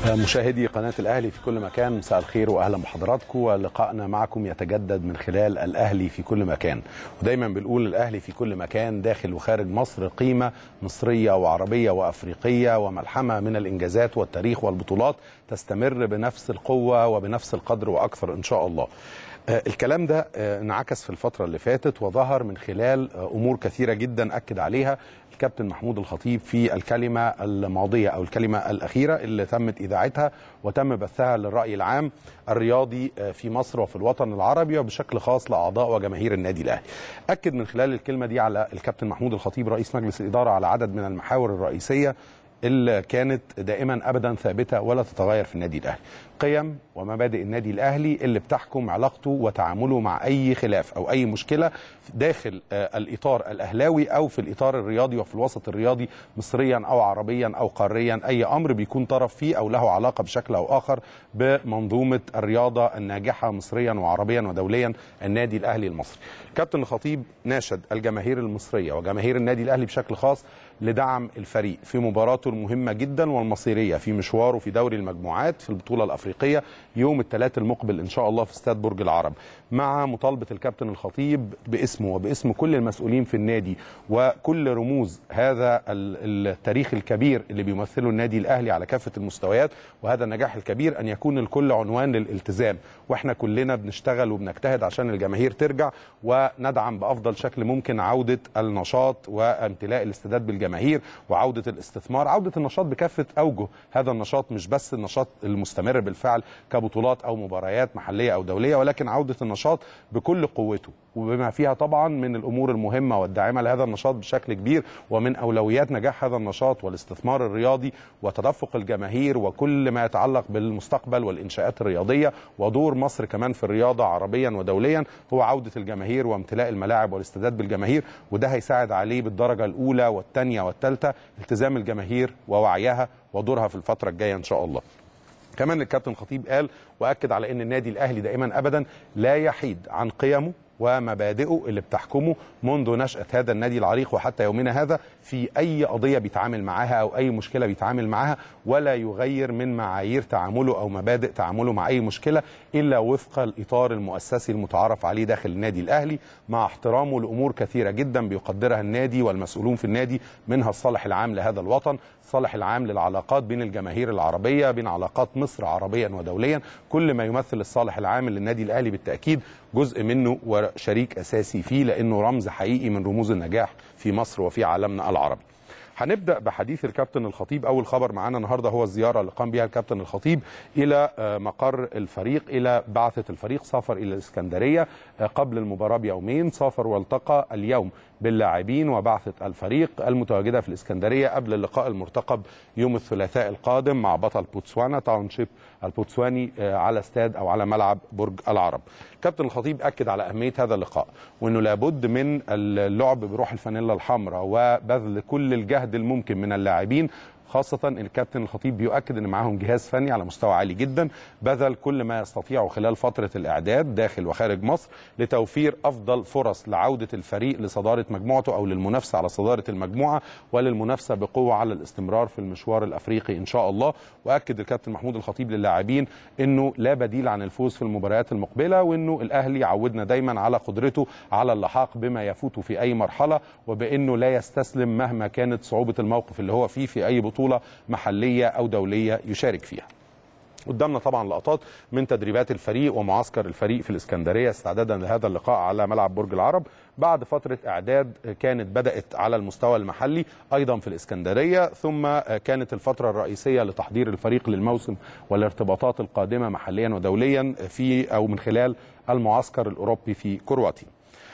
مشاهدي قناة الأهلي في كل مكان مساء الخير وأهلا بحضراتكم ولقائنا معكم يتجدد من خلال الأهلي في كل مكان ودايما بنقول الأهلي في كل مكان داخل وخارج مصر قيمة مصرية وعربية وأفريقية وملحمة من الإنجازات والتاريخ والبطولات تستمر بنفس القوة وبنفس القدر وأكثر إن شاء الله آه، الكلام ده آه، انعكس في الفترة اللي فاتت وظهر من خلال آه، أمور كثيرة جدا أكد عليها الكابتن محمود الخطيب في الكلمة الماضية أو الكلمة الأخيرة اللي تمت إذاعتها وتم بثها للرأي العام الرياضي في مصر وفي الوطن العربي وبشكل خاص لأعضاء وجماهير النادي الأهلي أكد من خلال الكلمة دي على الكابتن محمود الخطيب رئيس مجلس الإدارة على عدد من المحاور الرئيسية اللي كانت دائما ابدا ثابته ولا تتغير في النادي الاهلي قيم ومبادئ النادي الاهلي اللي بتحكم علاقته وتعامله مع اي خلاف او اي مشكله داخل آه، الاطار الاهلاوي او في الاطار الرياضي وفي الوسط الرياضي مصريا او عربيا او قاريا اي امر بيكون طرف فيه او له علاقه بشكل او اخر بمنظومه الرياضه الناجحه مصريا وعربيا ودوليا النادي الاهلي المصري كابتن الخطيب ناشد الجماهير المصريه وجماهير النادي الاهلي بشكل خاص لدعم الفريق في مباراته المهمه جدا والمصيريه في مشواره في دوري المجموعات في البطوله الافريقيه يوم الثلاث المقبل ان شاء الله في استاد برج العرب مع مطالبه الكابتن الخطيب باسمه وباسم كل المسؤولين في النادي وكل رموز هذا ال- التاريخ الكبير اللي بيمثله النادي الاهلي على كافه المستويات وهذا النجاح الكبير ان يكون الكل عنوان للالتزام واحنا كلنا بنشتغل وبنجتهد عشان الجماهير ترجع وندعم بافضل شكل ممكن عوده النشاط وامتلاء الاستادات بالجماهير وعوده الاستثمار عوده النشاط بكافه اوجه هذا النشاط مش بس النشاط المستمر بالفعل كبطولات او مباريات محليه او دوليه ولكن عوده النشاط بكل قوته وبما فيها طبعا من الامور المهمه والداعمه لهذا النشاط بشكل كبير ومن اولويات نجاح هذا النشاط والاستثمار الرياضي وتدفق الجماهير وكل ما يتعلق بالمستقبل والانشاءات الرياضيه ودور مصر كمان في الرياضه عربيا ودوليا هو عوده الجماهير وامتلاء الملاعب والاستادات بالجماهير وده هيساعد عليه بالدرجه الاولى والثانيه والثالثه التزام الجماهير ووعيها ودورها في الفتره الجايه ان شاء الله. كمان الكابتن خطيب قال واكد على ان النادي الاهلي دائما ابدا لا يحيد عن قيمه ومبادئه اللي بتحكمه منذ نشأة هذا النادي العريق وحتى يومنا هذا في أي قضية بيتعامل معاها أو أي مشكلة بيتعامل معاها ولا يغير من معايير تعامله أو مبادئ تعامله مع أي مشكلة إلا وفق الإطار المؤسسي المتعارف عليه داخل النادي الأهلي مع احترامه لأمور كثيرة جدا بيقدرها النادي والمسؤولون في النادي منها الصالح العام لهذا الوطن الصالح العام للعلاقات بين الجماهير العربية بين علاقات مصر عربيا ودوليا كل ما يمثل الصالح العام للنادي الأهلي بالتأكيد جزء منه وشريك أساسي فيه لأنه رمز حقيقي من رموز النجاح في مصر وفي عالمنا العربي هنبدا بحديث الكابتن الخطيب اول خبر معانا النهارده هو الزياره اللي قام بها الكابتن الخطيب الى آه، مقر الفريق الى بعثه الفريق سافر الى الاسكندريه آه، قبل المباراه بيومين سافر والتقى اليوم باللاعبين وبعثه الفريق المتواجده في الاسكندريه قبل اللقاء المرتقب يوم الثلاثاء القادم مع بطل بوتسوانا تاونشيب البوتسواني آه، على استاد او على ملعب برج العرب. كابتن الخطيب اكد على اهميه هذا اللقاء وانه لابد من اللعب بروح الفانيلا الحمراء وبذل كل الجهد الممكن من اللاعبين خاصة إن الكابتن الخطيب بيؤكد إن معاهم جهاز فني على مستوى عالي جدا بذل كل ما يستطيعه خلال فترة الإعداد داخل وخارج مصر لتوفير أفضل فرص لعودة الفريق لصدارة مجموعته أو للمنافسة على صدارة المجموعة وللمنافسة بقوة على الاستمرار في المشوار الأفريقي إن شاء الله وأكد الكابتن محمود الخطيب للاعبين إنه لا بديل عن الفوز في المباريات المقبلة وإنه الأهلي عودنا دايما على قدرته على اللحاق بما يفوت في أي مرحلة وبإنه لا يستسلم مهما كانت صعوبة الموقف اللي هو فيه في أي بطولة محلية أو دولية يشارك فيها قدامنا طبعا لقطات من تدريبات الفريق ومعسكر الفريق في الاسكندريه استعدادا لهذا اللقاء على ملعب برج العرب بعد فتره اعداد كانت بدات على المستوى المحلي ايضا في الاسكندريه ثم كانت الفتره الرئيسيه لتحضير الفريق للموسم والارتباطات القادمه محليا ودوليا في او من خلال المعسكر الاوروبي في كرواتيا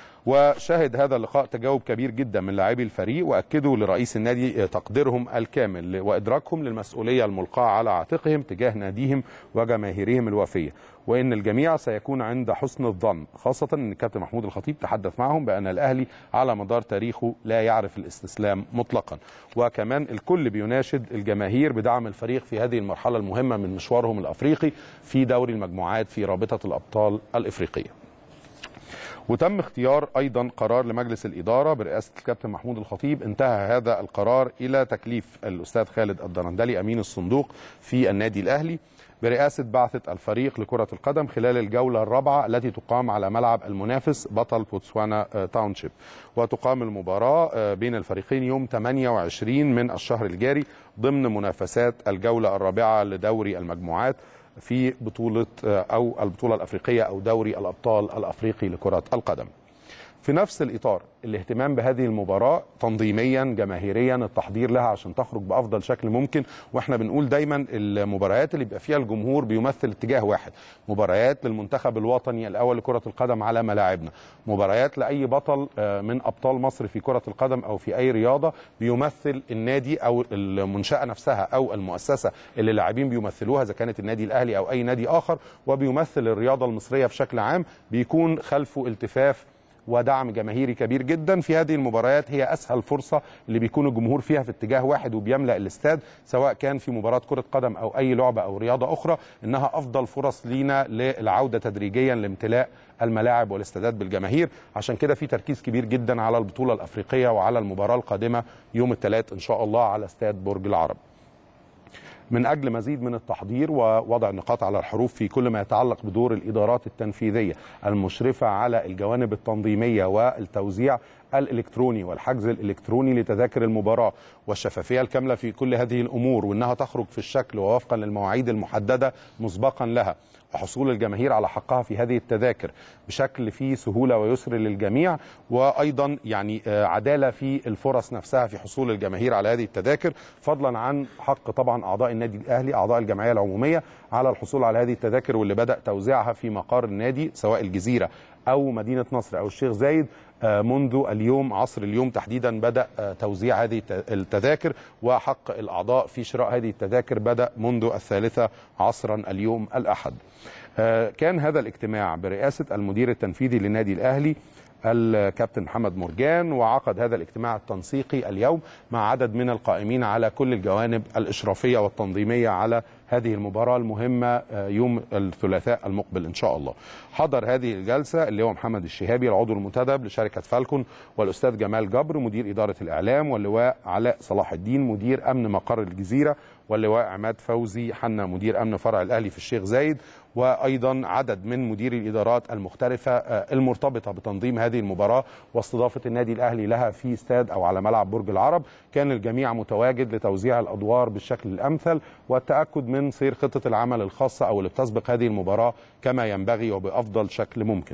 وشهد هذا اللقاء تجاوب كبير جدا من لاعبي الفريق واكدوا لرئيس النادي تقديرهم الكامل وادراكهم للمسؤوليه الملقاه على عاتقهم تجاه ناديهم وجماهيرهم الوافيه وان الجميع سيكون عند حسن الظن خاصه ان الكابتن محمود الخطيب تحدث معهم بان الاهلي على مدار تاريخه لا يعرف الاستسلام مطلقا وكمان الكل بيناشد الجماهير بدعم الفريق في هذه المرحله المهمه من مشوارهم الافريقي في دوري المجموعات في رابطه الابطال الافريقيه وتم اختيار ايضا قرار لمجلس الاداره برئاسه الكابتن محمود الخطيب انتهى هذا القرار الى تكليف الاستاذ خالد الدرندلي امين الصندوق في النادي الاهلي برئاسة بعثة الفريق لكرة القدم خلال الجولة الرابعة التي تقام على ملعب المنافس بطل بوتسوانا تاونشيب وتقام المباراة بين الفريقين يوم 28 من الشهر الجاري ضمن منافسات الجولة الرابعة لدوري المجموعات في بطولة أو البطولة الأفريقية أو دوري الأبطال الأفريقي لكرة القدم في نفس الإطار الاهتمام بهذه المباراة تنظيميا جماهيريا التحضير لها عشان تخرج بأفضل شكل ممكن واحنا بنقول دايما المباريات اللي بيبقى فيها الجمهور بيمثل اتجاه واحد مباريات للمنتخب الوطني الأول لكرة القدم على ملاعبنا مباريات لأي بطل من أبطال مصر في كرة القدم أو في أي رياضة بيمثل النادي أو المنشأة نفسها أو المؤسسة اللي اللاعبين بيمثلوها إذا كانت النادي الأهلي أو أي نادي آخر وبيمثل الرياضة المصرية بشكل عام بيكون خلفه التفاف ودعم جماهيري كبير جدا في هذه المباريات هي اسهل فرصه اللي بيكون الجمهور فيها في اتجاه واحد وبيملا الاستاد سواء كان في مباراه كره قدم او اي لعبه او رياضه اخرى انها افضل فرص لينا للعوده تدريجيا لامتلاء الملاعب والاستادات بالجماهير عشان كده في تركيز كبير جدا على البطوله الافريقيه وعلى المباراه القادمه يوم الثلاث ان شاء الله على استاد برج العرب من اجل مزيد من التحضير ووضع النقاط على الحروف في كل ما يتعلق بدور الادارات التنفيذيه المشرفه على الجوانب التنظيميه والتوزيع الالكتروني والحجز الالكتروني لتذاكر المباراه والشفافيه الكامله في كل هذه الامور وانها تخرج في الشكل ووفقا للمواعيد المحدده مسبقا لها وحصول الجماهير على حقها في هذه التذاكر بشكل فيه سهوله ويسر للجميع وايضا يعني عداله في الفرص نفسها في حصول الجماهير على هذه التذاكر فضلا عن حق طبعا اعضاء النادي الاهلي اعضاء الجمعيه العموميه على الحصول على هذه التذاكر واللي بدا توزيعها في مقر النادي سواء الجزيره او مدينه نصر او الشيخ زايد منذ اليوم عصر اليوم تحديدا بدا توزيع هذه التذاكر وحق الاعضاء في شراء هذه التذاكر بدا منذ الثالثه عصرا اليوم الاحد. كان هذا الاجتماع برئاسه المدير التنفيذي للنادي الاهلي الكابتن محمد مرجان وعقد هذا الاجتماع التنسيقي اليوم مع عدد من القائمين على كل الجوانب الاشرافيه والتنظيميه على هذه المباراه المهمه يوم الثلاثاء المقبل ان شاء الله. حضر هذه الجلسه اللي هو محمد الشهابي العضو المنتدب لشركه فالكون والاستاذ جمال جبر مدير اداره الاعلام واللواء علاء صلاح الدين مدير امن مقر الجزيره واللواء عماد فوزي حنا مدير امن فرع الاهلي في الشيخ زايد وايضا عدد من مديري الادارات المختلفه المرتبطه بتنظيم هذه المباراه واستضافه النادي الاهلي لها في استاد او على ملعب برج العرب كان الجميع متواجد لتوزيع الادوار بالشكل الامثل والتاكد من سير خطه العمل الخاصه او اللي بتسبق هذه المباراه كما ينبغي وبافضل شكل ممكن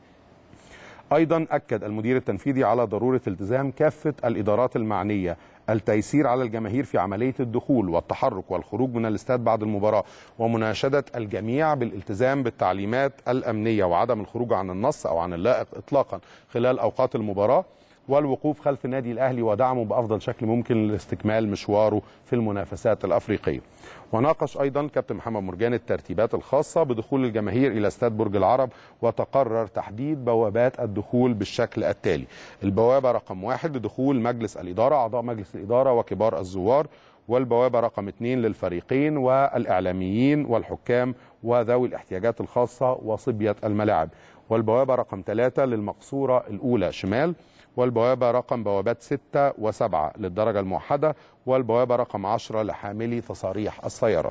ايضا اكد المدير التنفيذي على ضروره التزام كافه الادارات المعنيه التيسير على الجماهير في عمليه الدخول والتحرك والخروج من الاستاد بعد المباراه ومناشده الجميع بالالتزام بالتعليمات الامنيه وعدم الخروج عن النص او عن اللائق اطلاقا خلال اوقات المباراه والوقوف خلف النادي الاهلي ودعمه بافضل شكل ممكن لاستكمال مشواره في المنافسات الافريقيه. وناقش ايضا كابتن محمد مرجان الترتيبات الخاصه بدخول الجماهير الى استاد برج العرب وتقرر تحديد بوابات الدخول بالشكل التالي. البوابه رقم واحد لدخول مجلس الاداره اعضاء مجلس الاداره وكبار الزوار والبوابه رقم اثنين للفريقين والاعلاميين والحكام وذوي الاحتياجات الخاصه وصبيه الملاعب. والبوابه رقم ثلاثه للمقصوره الاولى شمال والبوابة رقم بوابات 6 و7 للدرجة الموحدة والبوابة رقم 10 لحاملي تصاريح السيارات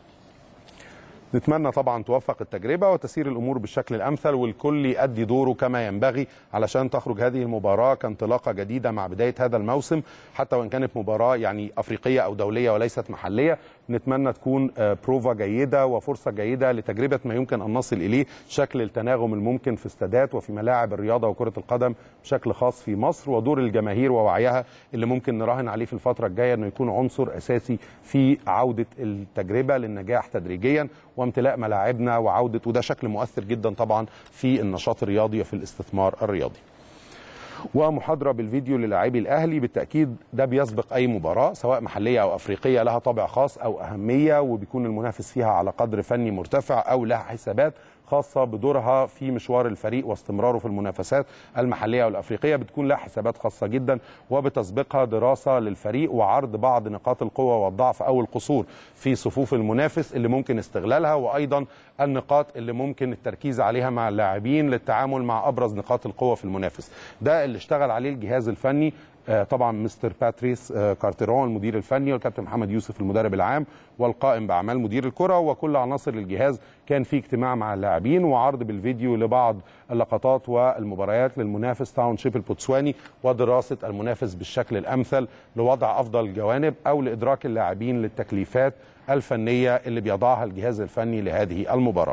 نتمنى طبعا توفق التجربة وتسير الأمور بالشكل الأمثل والكل يؤدي دوره كما ينبغي علشان تخرج هذه المباراة كانطلاقة جديدة مع بداية هذا الموسم حتى وإن كانت مباراة يعني أفريقية أو دولية وليست محلية نتمنى تكون بروفا جيدة وفرصة جيدة لتجربة ما يمكن أن نصل إليه شكل التناغم الممكن في استادات وفي ملاعب الرياضة وكرة القدم بشكل خاص في مصر ودور الجماهير ووعيها اللي ممكن نراهن عليه في الفترة الجاية أنه يكون عنصر أساسي في عودة التجربة للنجاح تدريجيا وامتلاء ملاعبنا وعودة وده شكل مؤثر جدا طبعا في النشاط الرياضي وفي الاستثمار الرياضي ومحاضره بالفيديو للاعبي الاهلي بالتاكيد ده بيسبق اي مباراه سواء محليه او افريقيه لها طابع خاص او اهميه وبيكون المنافس فيها على قدر فني مرتفع او لها حسابات خاصه بدورها في مشوار الفريق واستمراره في المنافسات المحليه والافريقيه بتكون لها حسابات خاصه جدا وبتسبقها دراسه للفريق وعرض بعض نقاط القوه والضعف او القصور في صفوف المنافس اللي ممكن استغلالها وايضا النقاط اللي ممكن التركيز عليها مع اللاعبين للتعامل مع ابرز نقاط القوه في المنافس ده اللي اشتغل عليه الجهاز الفني طبعا مستر باتريس كارتيرون المدير الفني والكابتن محمد يوسف المدرب العام والقائم باعمال مدير الكره وكل عناصر الجهاز كان في اجتماع مع اللاعبين وعرض بالفيديو لبعض اللقطات والمباريات للمنافس تاون شيب البوتسواني ودراسه المنافس بالشكل الامثل لوضع افضل الجوانب او لادراك اللاعبين للتكليفات الفنيه اللي بيضعها الجهاز الفني لهذه المباراه.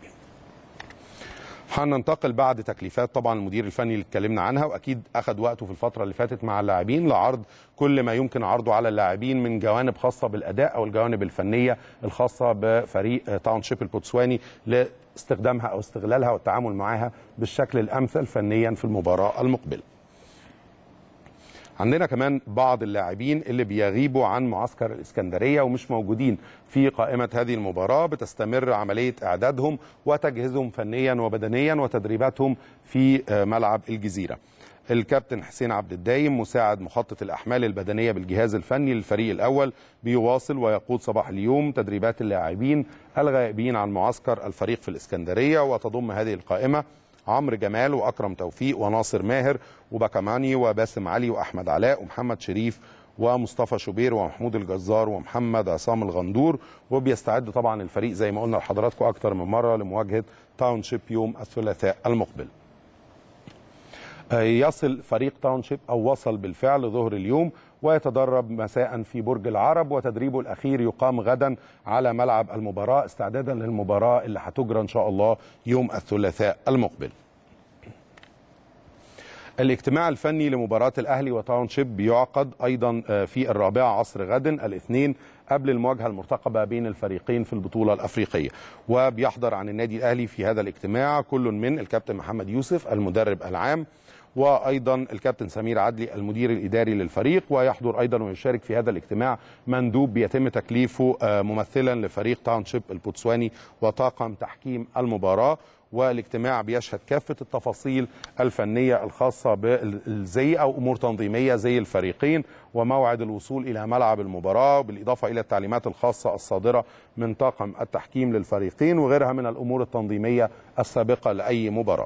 هننتقل بعد تكليفات طبعا المدير الفني اللي اتكلمنا عنها واكيد اخذ وقته في الفتره اللي فاتت مع اللاعبين لعرض كل ما يمكن عرضه على اللاعبين من جوانب خاصه بالاداء او الجوانب الفنيه الخاصه بفريق تاون شيب البوتسواني لاستخدامها او استغلالها والتعامل معها بالشكل الامثل فنيا في المباراه المقبله. عندنا كمان بعض اللاعبين اللي بيغيبوا عن معسكر الإسكندرية ومش موجودين في قائمة هذه المباراة بتستمر عملية إعدادهم وتجهيزهم فنيا وبدنيا وتدريباتهم في ملعب الجزيرة الكابتن حسين عبد الدايم مساعد مخطط الأحمال البدنية بالجهاز الفني للفريق الأول بيواصل ويقود صباح اليوم تدريبات اللاعبين الغائبين عن معسكر الفريق في الإسكندرية وتضم هذه القائمة عمرو جمال واكرم توفيق وناصر ماهر وبكماني وباسم علي واحمد علاء ومحمد شريف ومصطفى شوبير ومحمود الجزار ومحمد عصام الغندور وبيستعد طبعا الفريق زي ما قلنا لحضراتكم اكتر من مره لمواجهه تاون شيب يوم الثلاثاء المقبل. يصل فريق تاون شيب او وصل بالفعل ظهر اليوم ويتدرب مساء في برج العرب وتدريبه الاخير يقام غدا على ملعب المباراه استعدادا للمباراه اللي هتجرى ان شاء الله يوم الثلاثاء المقبل. الاجتماع الفني لمباراة الأهلي وتاون شيب بيعقد أيضا في الرابعة عصر غد الاثنين قبل المواجهة المرتقبة بين الفريقين في البطولة الأفريقية وبيحضر عن النادي الأهلي في هذا الاجتماع كل من الكابتن محمد يوسف المدرب العام وايضا الكابتن سمير عدلي المدير الاداري للفريق ويحضر ايضا ويشارك في هذا الاجتماع مندوب بيتم تكليفه ممثلا لفريق تاونشيب البوتسواني وطاقم تحكيم المباراه والاجتماع بيشهد كافة التفاصيل الفنية الخاصة بالزي أو أمور تنظيمية زي الفريقين وموعد الوصول إلى ملعب المباراة بالإضافة إلى التعليمات الخاصة الصادرة من طاقم التحكيم للفريقين وغيرها من الأمور التنظيمية السابقة لأي مباراة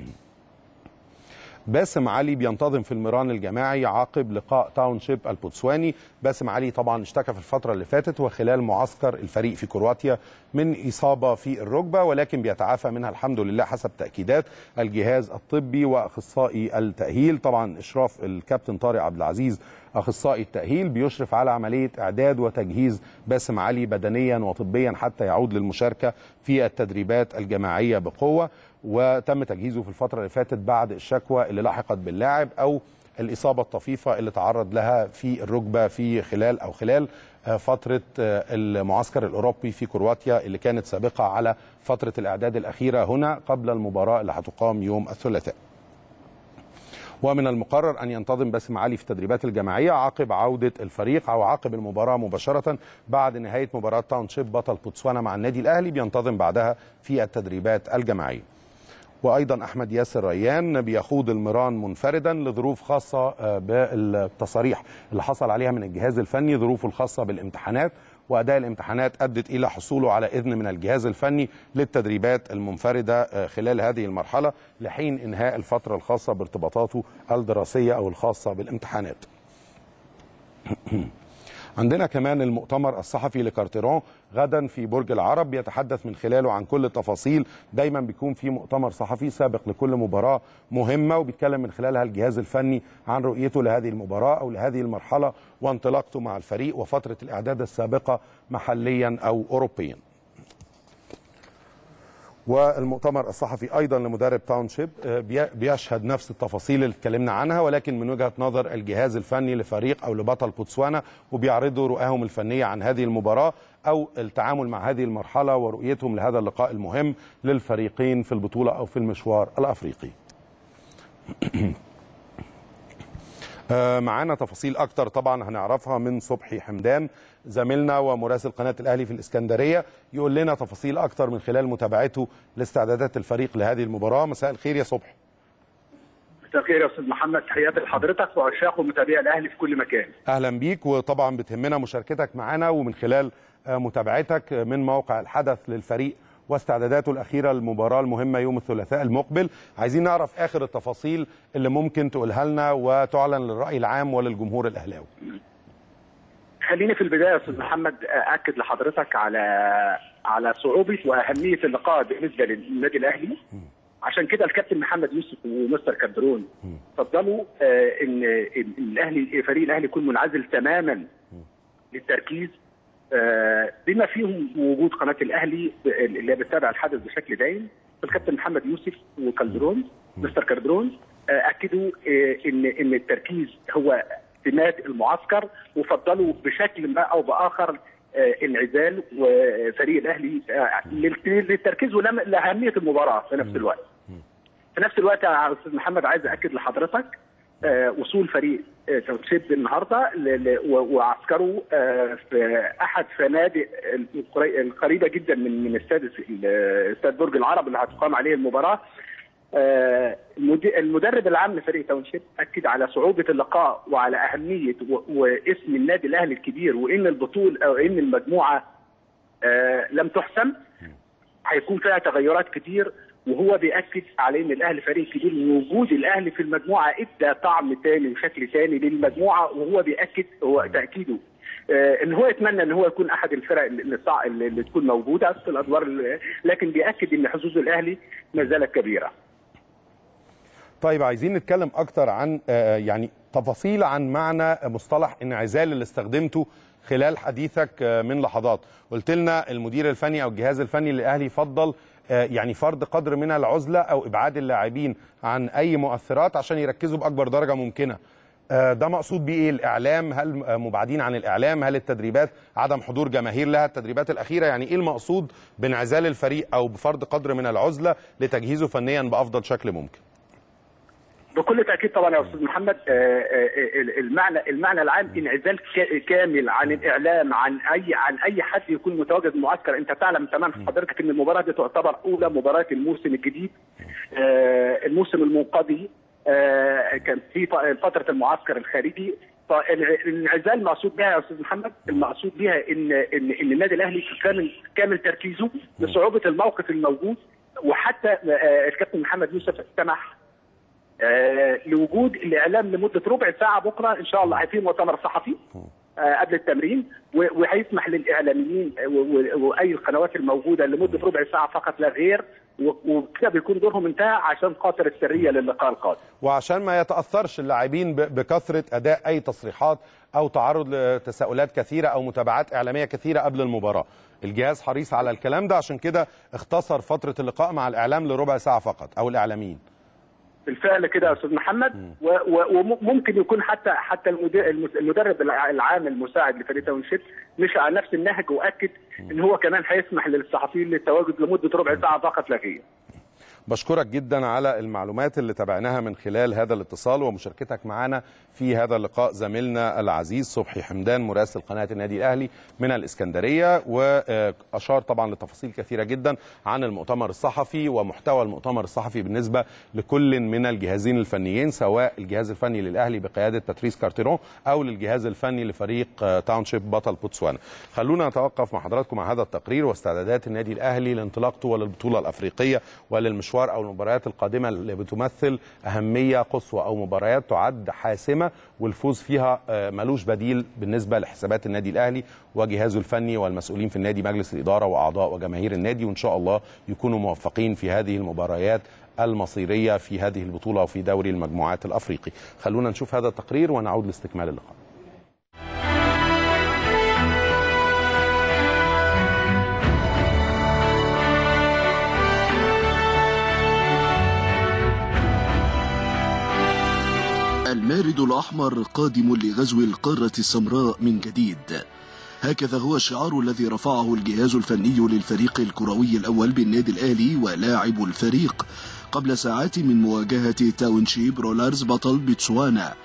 باسم علي بينتظم في المران الجماعي عقب لقاء تاون شيب البوتسواني باسم علي طبعا اشتكى في الفترة اللي فاتت وخلال معسكر الفريق في كرواتيا من إصابة في الركبة ولكن بيتعافى منها الحمد لله حسب تأكيدات الجهاز الطبي وأخصائي التأهيل طبعا إشراف الكابتن طارق عبد العزيز اخصائي التاهيل بيشرف على عمليه اعداد وتجهيز باسم علي بدنيا وطبيا حتى يعود للمشاركه في التدريبات الجماعيه بقوه وتم تجهيزه في الفتره اللي فاتت بعد الشكوى اللي لحقت باللاعب او الاصابه الطفيفه اللي تعرض لها في الركبه في خلال او خلال فتره المعسكر الاوروبي في كرواتيا اللي كانت سابقه على فتره الاعداد الاخيره هنا قبل المباراه اللي هتقام يوم الثلاثاء. ومن المقرر ان ينتظم باسم علي في التدريبات الجماعيه عقب عوده الفريق او عقب المباراه مباشره بعد نهايه مباراه تاون شيب بطل بوتسوانا مع النادي الاهلي بينتظم بعدها في التدريبات الجماعيه. وايضا احمد ياسر ريان بيخوض المران منفردا لظروف خاصه بالتصاريح اللي حصل عليها من الجهاز الفني ظروفه الخاصه بالامتحانات واداء الامتحانات ادت الى حصوله على اذن من الجهاز الفني للتدريبات المنفرده خلال هذه المرحله لحين انهاء الفتره الخاصه بارتباطاته الدراسيه او الخاصه بالامتحانات. عندنا كمان المؤتمر الصحفي لكارتيرون غدا في برج العرب بيتحدث من خلاله عن كل التفاصيل دايما بيكون في مؤتمر صحفي سابق لكل مباراة مهمة وبيتكلم من خلالها الجهاز الفني عن رؤيته لهذه المباراة أو لهذه المرحلة وانطلاقته مع الفريق وفترة الإعداد السابقة محليا أو أوروبيا والمؤتمر الصحفي ايضا لمدرب تاون شيب بيشهد نفس التفاصيل اللي اتكلمنا عنها ولكن من وجهه نظر الجهاز الفني لفريق او لبطل بوتسوانا وبيعرضوا رؤاهم الفنيه عن هذه المباراه او التعامل مع هذه المرحله ورؤيتهم لهذا اللقاء المهم للفريقين في البطوله او في المشوار الافريقي. آه، معانا تفاصيل اكتر طبعا هنعرفها من صبحي حمدان زميلنا ومراسل قناه الاهلي في الاسكندريه يقول لنا تفاصيل اكتر من خلال متابعته لاستعدادات الفريق لهذه المباراه مساء الخير يا صبحي مساء الخير يا استاذ محمد تحياتي لحضرتك وعشاق ومتابعي الاهلي في كل مكان اهلا بيك وطبعا بتهمنا مشاركتك معنا ومن خلال آه، متابعتك من موقع الحدث للفريق واستعداداته الاخيره للمباراه المهمه يوم الثلاثاء المقبل عايزين نعرف اخر التفاصيل اللي ممكن تقولها لنا وتعلن للراي العام وللجمهور الاهلاوي خليني في البدايه يا استاذ محمد اكد لحضرتك على على صعوبه واهميه اللقاء بالنسبه للنادي الاهلي عشان كده الكابتن محمد يوسف ومستر كابدرون فضلوا آه، ان إن الاهلي فريق الاهلي يكون منعزل تماما للتركيز آه، بما فيهم وجود قناه الاهلي اللي بتتابع الحدث بشكل دائم الكابتن محمد يوسف وكالدرون مستر كالدرون آه، اكدوا آه، ان ان التركيز هو اعتماد المعسكر وفضلوا بشكل ما او باخر آه، انعزال وفريق الاهلي آه، للت- للتركيز ولم- لاهميه المباراه في نفس الوقت. في نفس الوقت يا استاذ محمد عايز اكد لحضرتك آه، وصول فريق آه، توتشيب النهارده ل- ل- و- وعسكره آه، في احد فنادق القري- القريبه جدا من من استاد ال- استاد برج العرب اللي هتقام عليه المباراه آه، المد- المدرب العام لفريق تاونشيب اكد على صعوبه اللقاء وعلى اهميه و- واسم النادي الاهلي الكبير وان البطوله او ان المجموعه آه، لم تحسم هيكون فيها تغيرات كتير وهو بيأكد على ان الاهلي فريق كبير ووجود الاهلي في المجموعه ادى طعم تاني وشكل تاني للمجموعه وهو بيأكد هو تأكيده آه، ان هو يتمنى ان هو يكون احد الفرق اللي, صع- اللي تكون موجوده في الادوار ال- لكن بيأكد ان حظوظ الاهلي ما زالت كبيره. طيب عايزين نتكلم اكتر عن آه، يعني تفاصيل عن معنى مصطلح انعزال اللي استخدمته خلال حديثك آه، من لحظات قلت لنا المدير الفني او الجهاز الفني للاهلي يفضل آه، يعني فرض قدر من العزله او ابعاد اللاعبين عن اي مؤثرات عشان يركزوا باكبر درجه ممكنه آه، ده مقصود بيه ايه الاعلام هل آه، مبعدين عن الاعلام هل التدريبات عدم حضور جماهير لها التدريبات الاخيره يعني ايه المقصود بانعزال الفريق او بفرض قدر من العزله لتجهيزه فنيا بافضل شكل ممكن بكل تاكيد طبعا يا استاذ محمد آه، آه، المعنى المعنى العام انعزال كا- كامل عن الاعلام عن اي عن اي حد يكون متواجد في المعسكر انت تعلم تمام حضرتك ان المباراه دي تعتبر اولى مباراه الموسم الجديد آه، الموسم المنقضي آه، كان في ف- فتره المعسكر الخارجي فالانعزال مقصود بها يا استاذ محمد المقصود بها ان ان ان النادي الاهلي كامل كامل تركيزه لصعوبه الموقف الموجود وحتى آه، الكابتن محمد يوسف سمح آه، لوجود الاعلام لمده ربع ساعه بكره ان شاء الله هيكون مؤتمر صحفي آه، قبل التمرين و- وهيسمح للاعلاميين و- و- واي القنوات الموجوده لمده ربع ساعه فقط لا غير و- وكده بيكون دورهم انتهى عشان خاطر السريه للقاء القادم. وعشان ما يتاثرش اللاعبين ب- بكثره اداء اي تصريحات او تعرض لتساؤلات كثيره او متابعات اعلاميه كثيره قبل المباراه الجهاز حريص على الكلام ده عشان كده اختصر فتره اللقاء مع الاعلام لربع ساعه فقط او الاعلاميين بالفعل كده يا استاذ محمد و- و- وممكن يكون حتى حتى المدير المدرب الع- العام المساعد لفريق تاونشيب مشى على نفس النهج واكد ان هو كمان هيسمح للصحفيين للتواجد لمده ربع ساعه فقط لا غير. بشكرك جدا على المعلومات اللي تابعناها من خلال هذا الاتصال ومشاركتك معنا في هذا اللقاء زميلنا العزيز صبحي حمدان مراسل قناة النادي الأهلي من الإسكندرية وأشار طبعا لتفاصيل كثيرة جدا عن المؤتمر الصحفي ومحتوى المؤتمر الصحفي بالنسبة لكل من الجهازين الفنيين سواء الجهاز الفني للأهلي بقيادة باتريس كارتيرون أو للجهاز الفني لفريق آه، تاونشيب بطل بوتسوانا خلونا نتوقف مع حضراتكم مع هذا التقرير واستعدادات النادي الأهلي لانطلاقته وللبطولة الأفريقية وللمشوار أو المباريات القادمة اللي بتمثل أهمية قصوى أو مباريات تعد حاسمة والفوز فيها آه، ملوش بديل بالنسبة لحسابات النادي الأهلي وجهازه الفني والمسؤولين في النادي مجلس الإدارة وأعضاء وجماهير النادي وإن شاء الله يكونوا موفقين في هذه المباريات المصيرية في هذه البطولة وفي دوري المجموعات الأفريقي خلونا نشوف هذا التقرير ونعود لاستكمال اللقاء المارد الأحمر قادم لغزو القارة السمراء من جديد هكذا هو الشعار الذي رفعه الجهاز الفني للفريق الكروي الأول بالنادي الأهلي ولاعب الفريق قبل ساعات من مواجهة تاونشيب رولارز بطل بتسوانا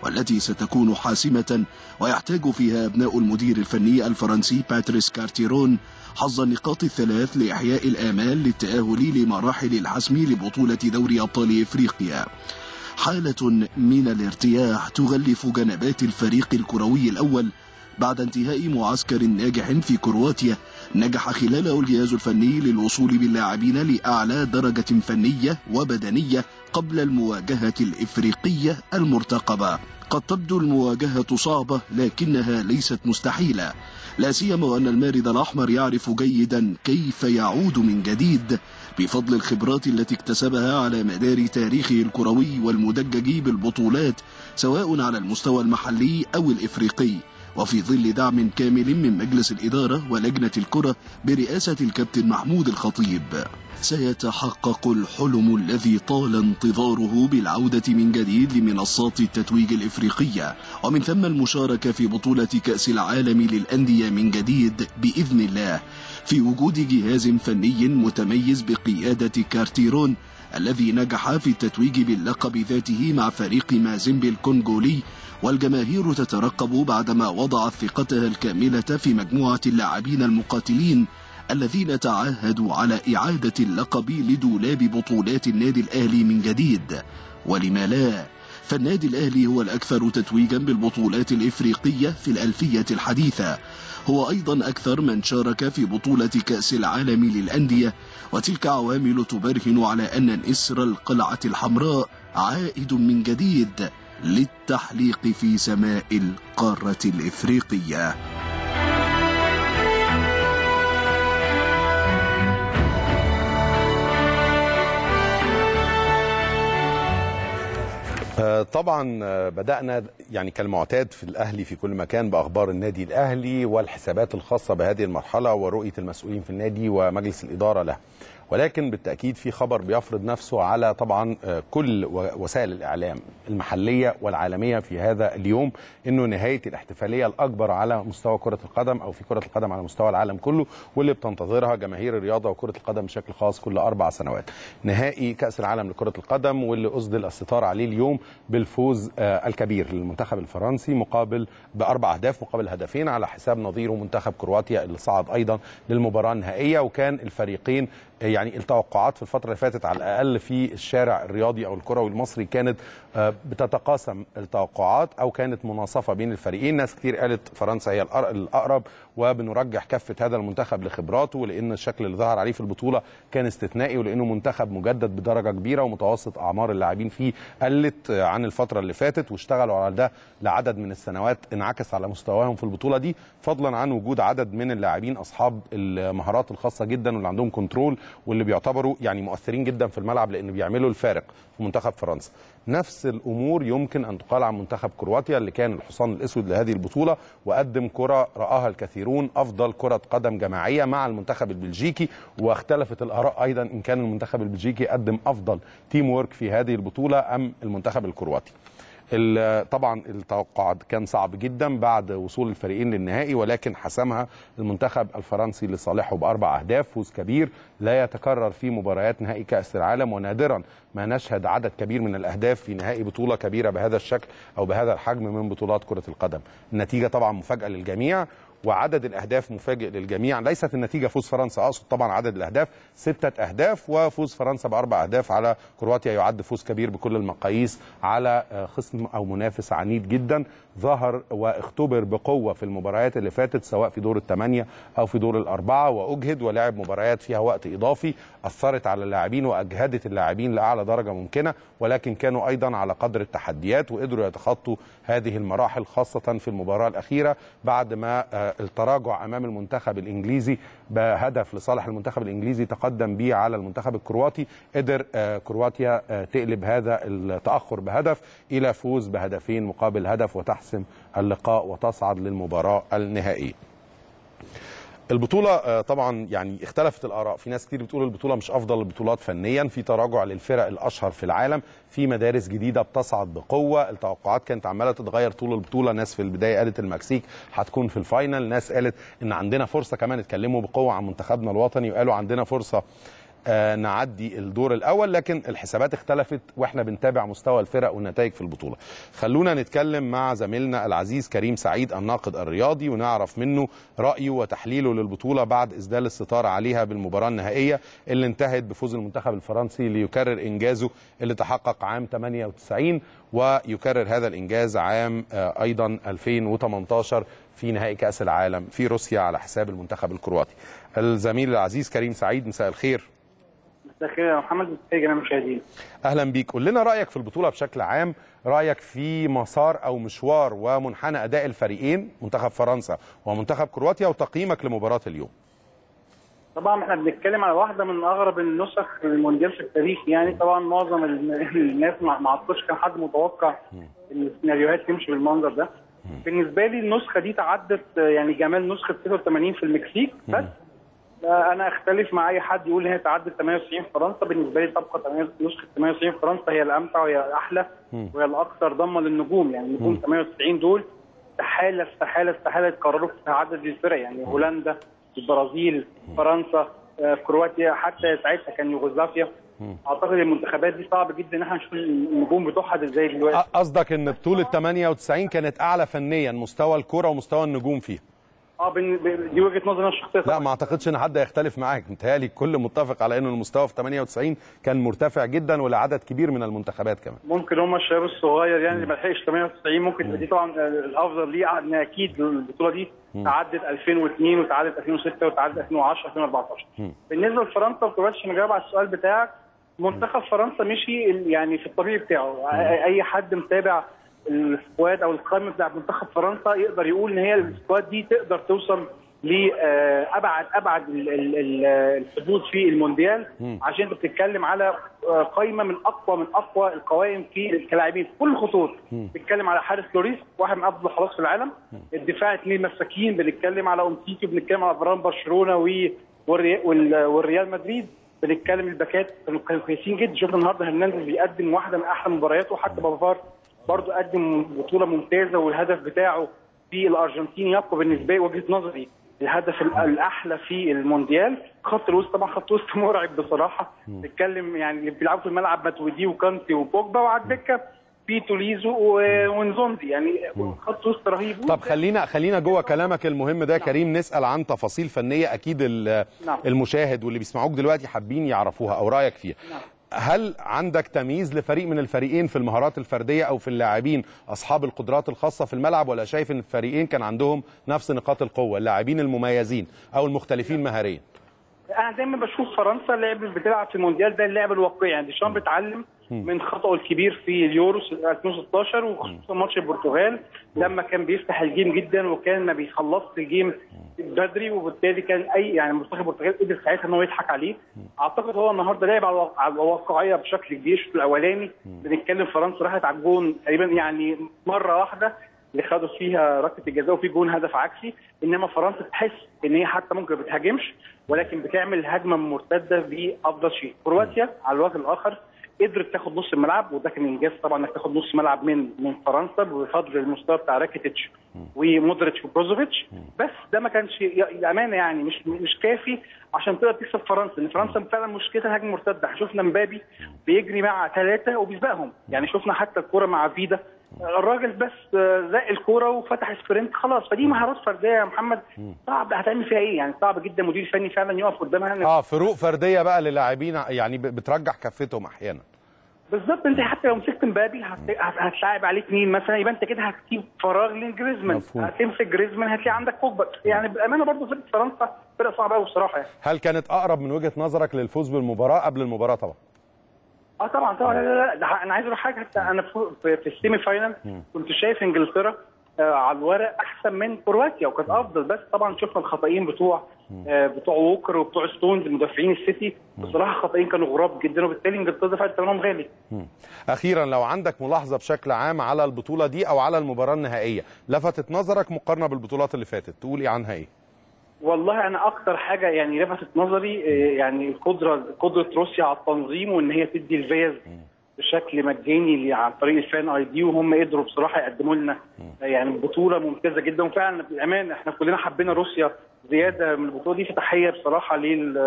والتي ستكون حاسمة ويحتاج فيها أبناء المدير الفني الفرنسي باتريس كارتيرون حظ النقاط الثلاث لإحياء الآمال للتأهل لمراحل الحسم لبطولة دوري أبطال إفريقيا حالة من الارتياح تغلف جنبات الفريق الكروي الأول بعد انتهاء معسكر ناجح في كرواتيا نجح خلاله الجهاز الفني للوصول باللاعبين لأعلى درجة فنية وبدنية قبل المواجهة الإفريقية المرتقبة قد تبدو المواجهة صعبة لكنها ليست مستحيلة لا سيما وأن المارد الأحمر يعرف جيدا كيف يعود من جديد بفضل الخبرات التي اكتسبها على مدار تاريخه الكروي والمدجج بالبطولات سواء على المستوى المحلي أو الإفريقي وفي ظل دعم كامل من مجلس الإدارة ولجنة الكرة برئاسة الكابتن محمود الخطيب سيتحقق الحلم الذي طال انتظاره بالعودة من جديد لمنصات التتويج الإفريقية ومن ثم المشاركة في بطولة كأس العالم للأندية من جديد بإذن الله في وجود جهاز فني متميز بقيادة كارتيرون الذي نجح في التتويج باللقب ذاته مع فريق مازيمبي الكونغولي والجماهير تترقب بعدما وضعت ثقتها الكاملة في مجموعة اللاعبين المقاتلين الذين تعاهدوا على إعادة اللقب لدولاب بطولات النادي الأهلي من جديد ولما لا فالنادي الأهلي هو الأكثر تتويجا بالبطولات الإفريقية في الألفية الحديثة هو أيضا أكثر من شارك في بطولة كأس العالم للأندية وتلك عوامل تبرهن على أن نسر القلعة الحمراء عائد من جديد للتحليق في سماء القارة الإفريقية آه، طبعا آه، بدأنا يعني كالمعتاد في الأهلي في كل مكان بأخبار النادي الأهلي والحسابات الخاصة بهذه المرحلة ورؤية المسؤولين في النادي ومجلس الإدارة له ولكن بالتأكيد في خبر بيفرض نفسه على طبعا آه، كل و- وسائل الإعلام المحلية والعالمية في هذا اليوم إنه نهاية الاحتفالية الأكبر على مستوى كرة القدم أو في كرة القدم على مستوى العالم كله واللي بتنتظرها جماهير الرياضة وكرة القدم بشكل خاص كل أربع سنوات نهائي كأس العالم لكرة القدم واللي أسدل الستار عليه اليوم بالفوز آه، الكبير للمنتخب الفرنسي مقابل بأربع أهداف مقابل هدفين على حساب نظيره منتخب كرواتيا اللي صعد أيضا للمباراة النهائية وكان الفريقين يعني التوقعات في الفترة اللي فاتت على الأقل في الشارع الرياضي أو الكروي المصري كانت آه، بتتقاسم التوقعات أو كانت مناصفة بين الفريقين ناس كتير قالت فرنسا هي الأر- الأقرب وبنرجح كفة هذا المنتخب لخبراته لأن الشكل اللي ظهر عليه في البطولة كان استثنائي ولأنه منتخب مجدد بدرجة كبيرة ومتوسط أعمار اللاعبين فيه قلت آه، عن الفترة اللي فاتت واشتغلوا على ده لعدد من السنوات انعكس على مستواهم في البطولة دي فضلا عن وجود عدد من اللاعبين أصحاب المهارات الخاصة جدا واللي عندهم كنترول واللي بيعتبروا يعني مؤثرين جدا في الملعب لأن بيعملوا الفارق في منتخب فرنسا نفس الامور يمكن ان تقال عن منتخب كرواتيا اللي كان الحصان الاسود لهذه البطوله وقدم كره راها الكثيرون افضل كره قدم جماعيه مع المنتخب البلجيكي واختلفت الاراء ايضا ان كان المنتخب البلجيكي قدم افضل تيم وورك في هذه البطوله ام المنتخب الكرواتي ال- طبعا التوقع كان صعب جدا بعد وصول الفريقين للنهائي ولكن حسمها المنتخب الفرنسي لصالحه باربع اهداف فوز كبير لا يتكرر في مباريات نهائي كاس العالم ونادرا ما نشهد عدد كبير من الاهداف في نهائي بطوله كبيره بهذا الشكل او بهذا الحجم من بطولات كره القدم النتيجه طبعا مفاجاه للجميع وعدد الاهداف مفاجئ للجميع ليست النتيجه فوز فرنسا اقصد طبعا عدد الاهداف سته اهداف وفوز فرنسا باربع اهداف على كرواتيا يعد فوز كبير بكل المقاييس على آه، خصم او منافس عنيد جدا ظهر واختبر بقوه في المباريات اللي فاتت سواء في دور الثمانيه او في دور الاربعه واجهد ولعب مباريات فيها وقت اضافي اثرت على اللاعبين واجهدت اللاعبين لاعلى درجه ممكنه ولكن كانوا ايضا على قدر التحديات وقدروا يتخطوا هذه المراحل خاصه في المباراه الاخيره بعد ما آه، التراجع امام المنتخب الانجليزي بهدف لصالح المنتخب الانجليزي تقدم به على المنتخب الكرواتي قدر آه، كرواتيا آه، تقلب هذا التاخر بهدف الى فوز بهدفين مقابل هدف وتحسم اللقاء وتصعد للمباراه النهائيه البطولة آه، طبعا يعني اختلفت الآراء في ناس كتير بتقول البطولة مش أفضل البطولات فنيا في تراجع للفرق الأشهر في العالم في مدارس جديدة بتصعد بقوة التوقعات كانت عمالة تتغير طول البطولة ناس في البداية قالت المكسيك هتكون في الفاينل ناس قالت إن عندنا فرصة كمان اتكلموا بقوة عن منتخبنا الوطني وقالوا عندنا فرصة آه، نعدي الدور الاول لكن الحسابات اختلفت واحنا بنتابع مستوى الفرق والنتائج في البطوله خلونا نتكلم مع زميلنا العزيز كريم سعيد الناقد الرياضي ونعرف منه رايه وتحليله للبطوله بعد اسدال الستار عليها بالمباراه النهائيه اللي انتهت بفوز المنتخب الفرنسي ليكرر انجازه اللي تحقق عام 98 ويكرر هذا الانجاز عام آه، ايضا 2018 في نهائي كاس العالم في روسيا على حساب المنتخب الكرواتي الزميل العزيز كريم سعيد مساء الخير مساء الخير يا محمد مساء الخير جميع المشاهدين اهلا بيك قول لنا رايك في البطوله بشكل عام رايك في مسار او مشوار ومنحنى اداء الفريقين منتخب فرنسا ومنتخب كرواتيا وتقييمك لمباراه اليوم طبعا احنا بنتكلم على واحده من اغرب النسخ المونديال في التاريخ يعني طبعا معظم ال- الناس ما ما اعتقدش كان حد متوقع ان السيناريوهات تمشي بالمنظر ده بالنسبه لي النسخه دي تعدت آه، يعني جمال نسخه 86 في المكسيك بس آه، انا اختلف مع اي حد يقول ان هي تعدت 98 فرنسا بالنسبه لي تبقى 8 نسخه 98 فرنسا هي الامتع وهي الاحلى وهي الاكثر ضما للنجوم يعني نجوم 98 دول استحاله استحاله استحاله يتكرروا في عدد الفرق يعني هولندا البرازيل فرنسا آه، كرواتيا حتى ساعتها كان يوغوسلافيا اعتقد المنتخبات دي صعب جدا ان احنا نشوف النجوم بتوعها زي دلوقتي أ- قصدك ان بطوله 98 كانت اعلى فنيا مستوى الكره ومستوى النجوم فيها اه بن- ب- دي وجهه نظري انا الشخصيه لا ما اعتقدش ان حد هيختلف معاك متهيألي الكل متفق على انه المستوى في 98 كان مرتفع جدا ولعدد كبير من المنتخبات كمان ممكن هم الشباب الصغير يعني اللي ما لحقش 98 ممكن تبقى دي طبعا آه، الافضل ليه ان اكيد البطوله دي تعدت 2002 وتعدت 2006 وتعدت 2010 2014 بالنسبه لفرنسا وكرواتيا عشان اجاوب على السؤال بتاعك منتخب فرنسا مشي ال- يعني في الطبيعي بتاعه أ- اي حد متابع السكواد او القائمه بتاع منتخب فرنسا يقدر يقول ان هي السكواد دي تقدر توصل لابعد ابعد ال- ال- ال- الحدود في المونديال عشان انت بتتكلم على آه، قائمه من اقوى من اقوى القوائم في كلاعبين في كل الخطوط بنتكلم على حارس لوريس واحد من افضل الحراس في العالم الدفاع اثنين مساكين بنتكلم على امتيتي بنتكلم على فران برشلونه و- والري- وال- والريال مدريد بنتكلم الباكات كانوا كانوا كويسين جدا شفنا النهارده هرنانديز بيقدم واحده من احلى مبارياته وحتى بافار برضه قدم بطوله ممتازه والهدف بتاعه في الارجنتين يبقى بالنسبه لي وجهه نظري الهدف ال- الاحلى في المونديال خط الوسط طبعا خط وسط مرعب بصراحه نتكلم يعني اللي بيلعبوا في الملعب ماتويدي وكانتي وبوجبا وعلى الدكه في توليزو و- ونزوندي يعني خط وسط رهيب طب خلينا خلينا جوه كلامك المهم ده يا كريم نسال عن تفاصيل فنيه اكيد ال- نعم. المشاهد واللي بيسمعوك دلوقتي حابين يعرفوها او رايك فيها نعم. هل عندك تمييز لفريق من الفريقين في المهارات الفرديه او في اللاعبين اصحاب القدرات الخاصه في الملعب ولا شايف ان الفريقين كان عندهم نفس نقاط القوه اللاعبين المميزين او المختلفين مهاريا انا دايما بشوف فرنسا لعب بتلعب في المونديال ده اللعب الواقعي يعني ديشام بيتعلم من خطأه الكبير في اليورو 2016 وخصوصا ماتش البرتغال لما كان بيفتح الجيم جدا وكان ما بيخلصش الجيم بدري وبالتالي كان اي يعني منتخب البرتغال قدر ساعتها ان هو يضحك عليه اعتقد هو النهارده لعب على الوا- على الواقعيه بشكل كبير الشوط الاولاني بنتكلم فرنسا راحت على الجون تقريبا يعني مره واحده اللي خدوا فيها ركله الجزاء وفي جون هدف عكسي انما فرنسا تحس ان هي حتى ممكن ما بتهاجمش ولكن بتعمل هجمه مرتده بافضل شيء كرواتيا على الوجه الاخر قدرت تاخد نص الملعب وده كان انجاز طبعا انك تاخد نص ملعب من من فرنسا بفضل المستوى بتاع راكيتيتش ومودريتش وبروزوفيتش بس ده ما كانش الامانه يعني مش مش كافي عشان تقدر تكسب فرنسا ان فرنسا فعلا مشكلتها الهجمه المرتده شفنا مبابي بيجري مع ثلاثه وبيسبقهم يعني شفنا حتى الكوره مع فيدا الراجل بس زق الكوره وفتح سبرنت خلاص فدي مهارات فرديه يا محمد صعب هتعمل فيها ايه يعني صعب جدا مدير فني فعلا يقف قدامها اه فروق فرديه بقى للاعبين يعني ب- بترجح كفتهم احيانا بالظبط انت حتى لو مسكت مبابي هت- هت- هتلاعب عليه اثنين مثلا يبقى انت كده هتسيب فراغ لجريزمان مفهوم. هتمسك جريزمان هتلاقي عندك بوجبا يعني بالامانه برضه فرقه فرنسا فرقه صعبه قوي بصراحه يعني هل كانت اقرب من وجهه نظرك للفوز بالمباراه قبل المباراه طبعا اه طبعا طبعا لا لا لا ده انا عايز اقول حاجه حتى انا في, في, في السيمي فاينل كنت شايف انجلترا آه على الورق احسن من كرواتيا وكانت افضل بس طبعا شفنا الخطأين بتوع آه بتوع ووكر وبتوع ستونز المدافعين السيتي بصراحه خطأين كانوا غراب جدا وبالتالي انجلترا دفعت ثمنهم غالي اخيرا لو عندك ملاحظه بشكل عام على البطوله دي او على المباراه النهائيه لفتت نظرك مقارنه بالبطولات اللي فاتت تقول ايه عنها ايه والله انا اكتر حاجه يعني لفتت نظري آه، يعني القدره قدره روسيا على التنظيم وان هي تدي الفيز بشكل مجاني ل- عن طريق الفان اي دي وهم قدروا بصراحه يقدموا لنا آه، يعني بطوله ممتازه جدا وفعلا بالامان احنا كلنا حبينا روسيا زياده من البطوله دي فتحيه بصراحه لل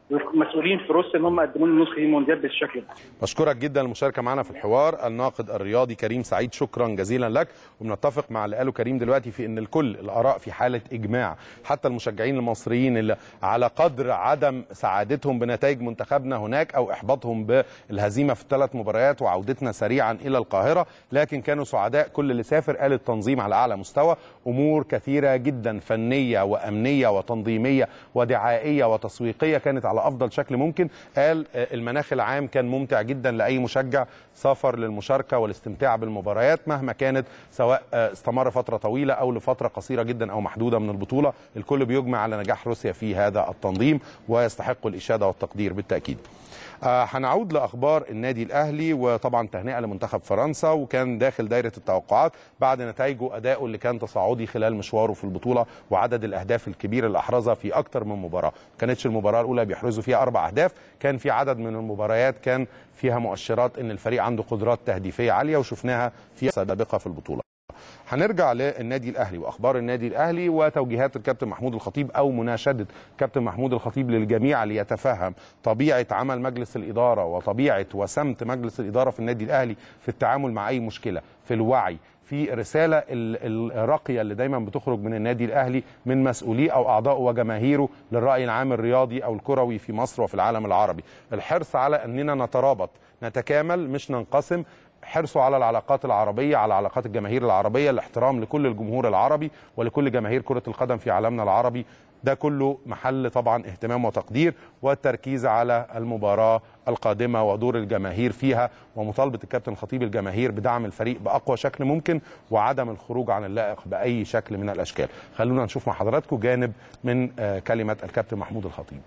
والمسؤولين في روسيا ان هم قدموا لنا نسخه دي المونديال بالشكل ده بشكرك جدا المشاركه معنا في الحوار الناقد الرياضي كريم سعيد شكرا جزيلا لك وبنتفق مع اللي قاله كريم دلوقتي في ان الكل الاراء في حاله اجماع حتى المشجعين المصريين اللي على قدر عدم سعادتهم بنتائج منتخبنا هناك او احباطهم بالهزيمه في الثلاث مباريات وعودتنا سريعا الى القاهره لكن كانوا سعداء كل اللي سافر قال التنظيم على اعلى مستوى امور كثيره جدا فنيه وامنيه وتنظيميه ودعائيه وتسويقيه كانت على افضل شكل ممكن قال آه، المناخ العام كان ممتع جدا لاي مشجع سافر للمشاركه والاستمتاع بالمباريات مهما كانت سواء آه، استمر فتره طويله او لفتره قصيره جدا او محدوده من البطوله الكل بيجمع على نجاح روسيا في هذا التنظيم ويستحق الاشاده والتقدير بالتاكيد آه، هنعود لاخبار النادي الاهلي وطبعا تهنئه لمنتخب فرنسا وكان داخل دايره التوقعات بعد نتائجه اداؤه اللي كان تصاعدي خلال مشواره في البطوله وعدد الاهداف الكبير اللي احرزها في اكتر من مباراه ما كانتش المباراه الاولى بيحرزوا فيها اربع اهداف كان في عدد من المباريات كان فيها مؤشرات ان الفريق عنده قدرات تهديفيه عاليه وشفناها في سابقه في البطوله هنرجع للنادي الاهلي واخبار النادي الاهلي وتوجيهات الكابتن محمود الخطيب او مناشده كابتن محمود الخطيب للجميع ليتفهم طبيعه عمل مجلس الاداره وطبيعه وسمت مجلس الاداره في النادي الاهلي في التعامل مع اي مشكله في الوعي في رساله ال- الراقيه اللي دايما بتخرج من النادي الاهلي من مسؤوليه او اعضائه وجماهيره للراي العام الرياضي او الكروي في مصر وفي العالم العربي الحرص على اننا نترابط نتكامل مش ننقسم حرصه على العلاقات العربية على علاقات الجماهير العربية الاحترام لكل الجمهور العربي ولكل جماهير كرة القدم في عالمنا العربي ده كله محل طبعا اهتمام وتقدير والتركيز على المباراة القادمة ودور الجماهير فيها ومطالبة الكابتن الخطيب الجماهير بدعم الفريق بأقوى شكل ممكن وعدم الخروج عن اللائق بأي شكل من الأشكال خلونا نشوف مع حضراتكم جانب من آه، كلمة الكابتن محمود الخطيب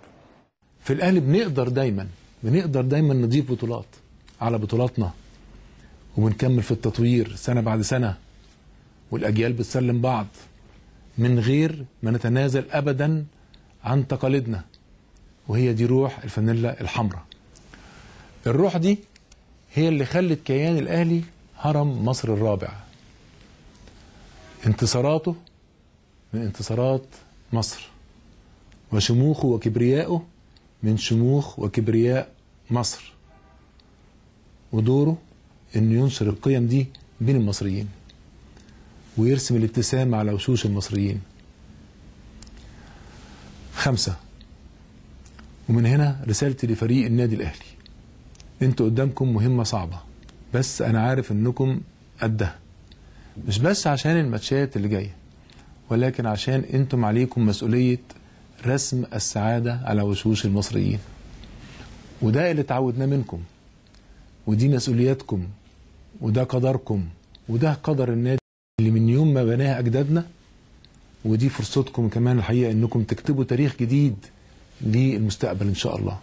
في الاهلي بنقدر دايما بنقدر دايما نضيف بطولات على بطولاتنا وبنكمل في التطوير سنه بعد سنه والاجيال بتسلم بعض من غير ما نتنازل ابدا عن تقاليدنا وهي دي روح الفانيلا الحمراء الروح دي هي اللي خلت كيان الاهلي هرم مصر الرابع انتصاراته من انتصارات مصر وشموخه وكبريائه من شموخ وكبرياء مصر ودوره انه ينشر القيم دي بين المصريين ويرسم الابتسامة على وشوش المصريين خمسة ومن هنا رسالتي لفريق النادي الأهلي انتوا قدامكم مهمة صعبة بس أنا عارف إنكم قدها مش بس عشان الماتشات اللي جاية ولكن عشان انتم عليكم مسؤولية رسم السعادة على وشوش المصريين وده اللي تعودناه منكم ودي مسؤولياتكم وده قدركم وده قدر النادي اللي من يوم ما بناها أجدادنا ودي فرصتكم كمان الحقيقة انكم تكتبوا تاريخ جديد للمستقبل ان شاء الله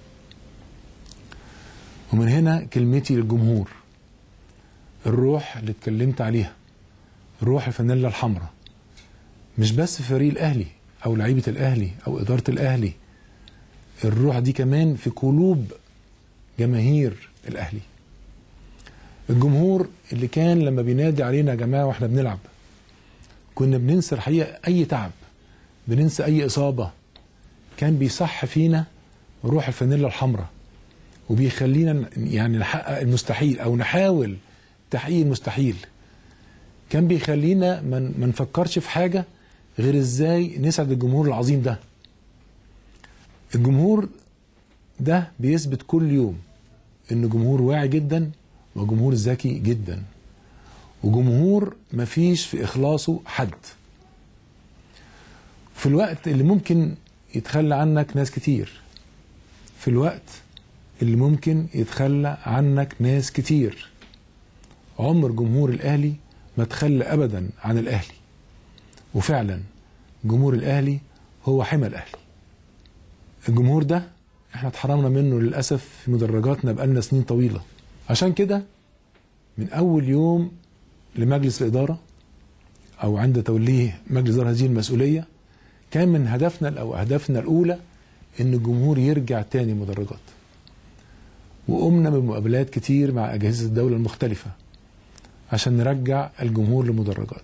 ومن هنا كلمتي للجمهور الروح اللي اتكلمت عليها روح الفانيلا الحمراء مش بس في فريق الاهلي او لعيبه الاهلي او اداره الاهلي الروح دي كمان في قلوب جماهير الاهلي الجمهور اللي كان لما بينادي علينا يا جماعه واحنا بنلعب كنا بننسى الحقيقه اي تعب بننسى اي اصابه كان بيصح فينا روح الفانيلا الحمراء وبيخلينا يعني نحقق المستحيل او نحاول تحقيق المستحيل كان بيخلينا ما ما نفكرش في حاجه غير ازاي نسعد الجمهور العظيم ده الجمهور ده بيثبت كل يوم انه جمهور واعي جدا وجمهور ذكي جدا وجمهور مفيش في اخلاصه حد في الوقت اللي ممكن يتخلى عنك ناس كتير في الوقت اللي ممكن يتخلى عنك ناس كتير عمر جمهور الاهلي ما تخلى ابدا عن الاهلي وفعلا جمهور الاهلي هو حمى الاهلي الجمهور ده احنا اتحرمنا منه للاسف في مدرجاتنا بقالنا سنين طويله عشان كده من اول يوم لمجلس الاداره او عند توليه مجلس الاداره هذه المسؤوليه كان من هدفنا او اهدافنا الاولى ان الجمهور يرجع تاني مدرجات وقمنا بمقابلات كتير مع اجهزه الدوله المختلفه عشان نرجع الجمهور لمدرجات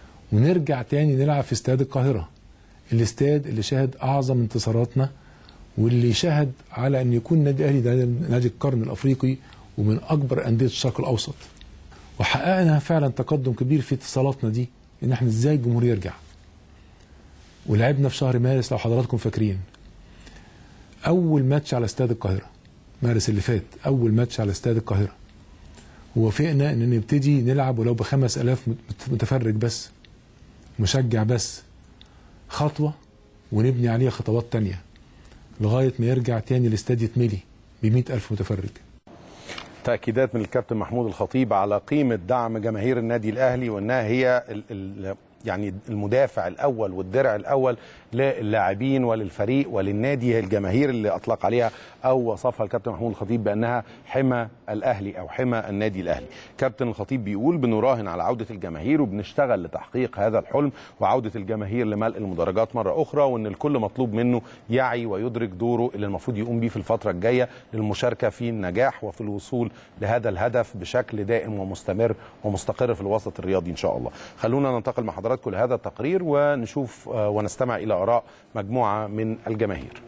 ونرجع تاني نلعب في استاد القاهره الاستاد اللي شهد اعظم انتصاراتنا واللي شهد على ان يكون النادي الاهلي ده نادي القرن الافريقي ومن اكبر انديه الشرق الاوسط وحققنا فعلا تقدم كبير في اتصالاتنا دي ان احنا ازاي الجمهور يرجع ولعبنا في شهر مارس لو حضراتكم فاكرين اول ماتش على استاد القاهره مارس اللي فات اول ماتش على استاد القاهره ووافقنا ان نبتدي نلعب ولو بخمس الاف متفرج بس مشجع بس خطوه ونبني عليها خطوات تانية لغايه ما يرجع تاني الاستاد يتملي ب ألف متفرج تأكيدات من الكابتن محمود الخطيب على قيمة دعم جماهير النادي الأهلي وأنها هي ال ال يعني المدافع الأول والدرع الأول للاعبين وللفريق وللنادي الجماهير اللي أطلق عليها أو وصفها الكابتن محمود الخطيب بأنها حمى الأهلي أو حمى النادي الأهلي كابتن الخطيب بيقول بنراهن على عودة الجماهير وبنشتغل لتحقيق هذا الحلم وعودة الجماهير لملء المدرجات مرة أخرى وأن الكل مطلوب منه يعي ويدرك دوره اللي المفروض يقوم بيه في الفترة الجاية للمشاركة في النجاح وفي الوصول لهذا الهدف بشكل دائم ومستمر ومستقر في الوسط الرياضي إن شاء الله خلونا ننتقل مع حضراتكم لهذا التقرير ونشوف ونستمع إلى آراء مجموعة من الجماهير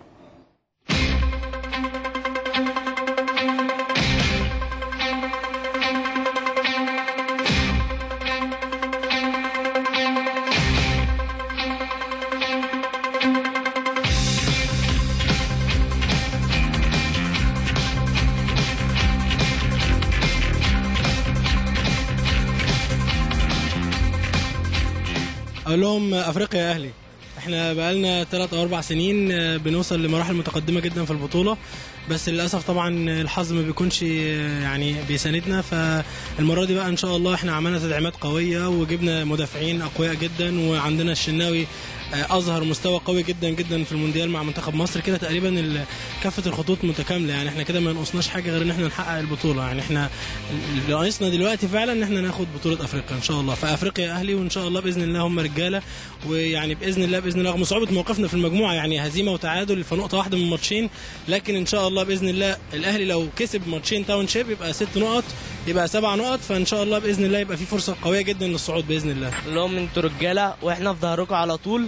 اقول لهم افريقيا يا اهلي احنا بقالنا ثلاث او اربع سنين بنوصل لمراحل متقدمه جدا في البطوله بس للاسف طبعا الحظ ما بيكونش يعني بيساندنا فالمره دي بقى ان شاء الله احنا عملنا تدعيمات قويه وجبنا مدافعين اقوياء جدا وعندنا الشناوي اظهر مستوى قوي جدا جدا في المونديال مع منتخب مصر كده تقريبا كافه الخطوط متكامله يعني احنا كده ما نقصناش حاجه غير ان احنا نحقق البطوله يعني احنا اللي ناقصنا دلوقتي فعلا ان احنا ناخد بطوله افريقيا ان شاء الله فافريقيا اهلي وان شاء الله باذن الله هم رجاله ويعني باذن الله باذن الله رغم صعوبه موقفنا في المجموعه يعني هزيمه وتعادل في نقطه واحده من ماتشين لكن ان شاء الله باذن الله الاهلي لو كسب ماتشين تاون شيب يبقى ست نقط يبقى سبع نقط فان شاء الله باذن الله يبقى في فرصه قويه جدا للصعود باذن الله اللي هم انتوا رجاله واحنا في ظهركم على طول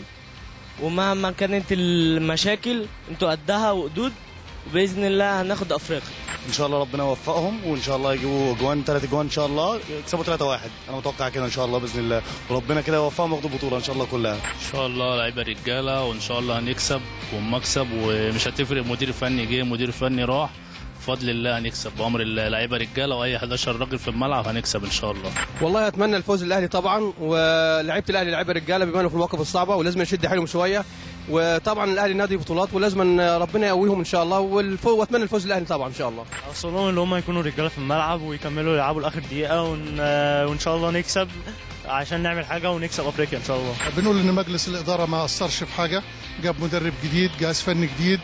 ومهما كانت المشاكل انتوا قدها وقدود وباذن الله هناخد افريقيا ان شاء الله ربنا يوفقهم وان شاء الله يجيبوا جوان ثلاث جوان ان شاء الله يكسبوا 3 1 انا متوقع كده ان شاء الله باذن الله وربنا كده يوفقهم ياخدوا البطوله ان شاء الله كلها ان شاء الله لعيبه رجاله وان شاء الله هنكسب ومكسب ومش هتفرق مدير فني جه مدير فني راح بفضل الله هنكسب بامر الله لعيبه رجاله واي 11 راجل في الملعب هنكسب ان شاء الله والله اتمنى الفوز للاهلي طبعا ولعيبه الاهلي لعيبه رجاله بما في المواقف الصعبه ولازم يشد حيلهم شويه وطبعا الاهلي نادي بطولات ولازم ربنا يقويهم ان شاء الله والفو... واتمنى الفوز للاهلي طبعا ان شاء الله اوصل لهم ان هم يكونوا رجاله في الملعب ويكملوا يلعبوا لاخر دقيقه ون... وان شاء الله نكسب عشان نعمل حاجه ونكسب افريقيا ان شاء الله بنقول ان مجلس الاداره ما اثرش في حاجه جاب مدرب جديد جهاز فني جديد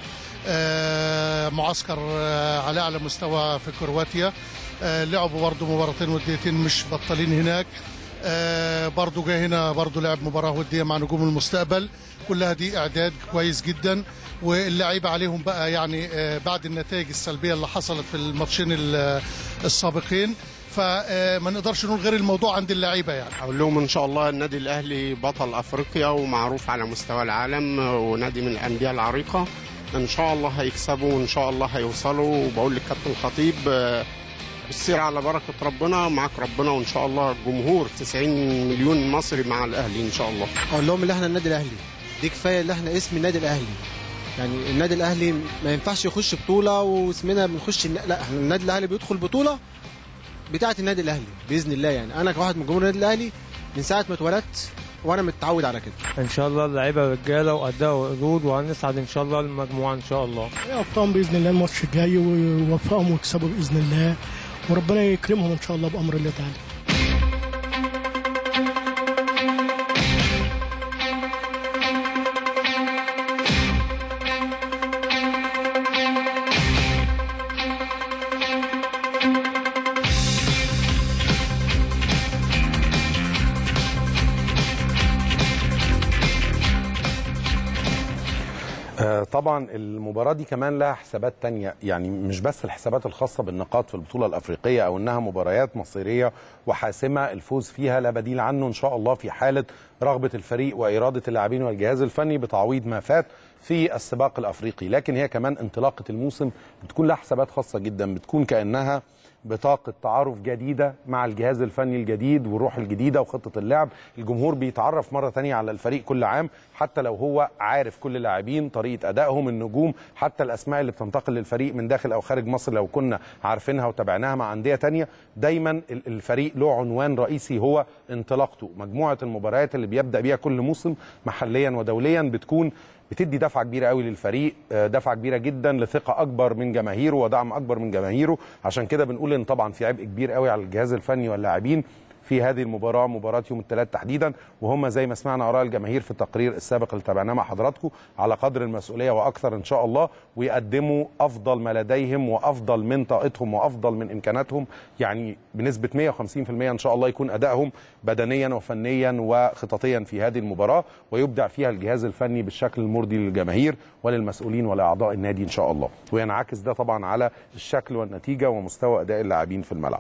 آه معسكر آه على اعلى مستوى في كرواتيا آه لعبوا برضه مباراتين وديتين مش بطالين هناك آه برضه جاي هنا برضه لعب مباراه وديه مع نجوم المستقبل كلها دي اعداد كويس جدا واللعيبه عليهم بقى يعني آه بعد النتائج السلبيه اللي حصلت في الماتشين السابقين فما نقدرش نقول غير الموضوع عند اللعيبه يعني اقول لهم ان شاء الله النادي الاهلي بطل افريقيا ومعروف على مستوى العالم ونادي من الانديه العريقه ان شاء الله هيكسبوا وان شاء الله هيوصلوا وبقول للكابتن الخطيب السير على بركه ربنا معاك ربنا وان شاء الله الجمهور 90 مليون مصري مع الاهلي ان شاء الله اقول لهم ان احنا النادي الاهلي دي كفايه ان احنا اسم النادي الاهلي يعني النادي الاهلي ما ينفعش يخش بطوله واسمنا بنخش لا احنا النادي الاهلي بيدخل بطوله بتاعه النادي الاهلي باذن الله يعني انا كواحد من جمهور النادي الاهلي من ساعه ما اتولدت وانا متعود على كده ان شاء الله اللعيبه رجاله واداء وقدود وهنصعد ان شاء الله للمجموعه ان شاء الله يوفقهم باذن الله الماتش الجاي ويوفقهم ويكسبوا باذن الله وربنا يكرمهم ان شاء الله بامر الله تعالى طبعا المباراة دي كمان لها حسابات تانية يعني مش بس الحسابات الخاصة بالنقاط في البطولة الأفريقية أو أنها مباريات مصيرية وحاسمة الفوز فيها لا بديل عنه إن شاء الله في حالة رغبة الفريق وإرادة اللاعبين والجهاز الفني بتعويض ما فات في السباق الافريقي لكن هي كمان انطلاقه الموسم بتكون لها حسابات خاصه جدا بتكون كانها بطاقة تعارف جديدة مع الجهاز الفني الجديد والروح الجديدة وخطة اللعب الجمهور بيتعرف مرة تانية على الفريق كل عام حتى لو هو عارف كل اللاعبين طريقة أدائهم النجوم حتى الأسماء اللي بتنتقل للفريق من داخل أو خارج مصر لو كنا عارفينها وتابعناها مع أندية تانية دايما ال- الفريق له عنوان رئيسي هو انطلاقته مجموعة المباريات اللي بيبدأ بيها كل موسم محليا ودوليا بتكون بتدي دفعه كبيره قوي للفريق آه، دفعه كبيره جدا لثقه اكبر من جماهيره ودعم اكبر من جماهيره عشان كده بنقول ان طبعا في عبء كبير قوي على الجهاز الفني واللاعبين في هذه المباراه مباراه يوم الثلاث تحديدا وهم زي ما سمعنا اراء الجماهير في التقرير السابق اللي تابعناه مع حضراتكم على قدر المسؤوليه واكثر ان شاء الله ويقدموا افضل ما لديهم وافضل من طاقتهم وافضل من امكاناتهم يعني بنسبه 150% ان شاء الله يكون ادائهم بدنيا وفنيا وخططيا في هذه المباراه ويبدع فيها الجهاز الفني بالشكل المرضي للجماهير وللمسؤولين ولاعضاء النادي ان شاء الله وينعكس ده طبعا على الشكل والنتيجه ومستوى اداء اللاعبين في الملعب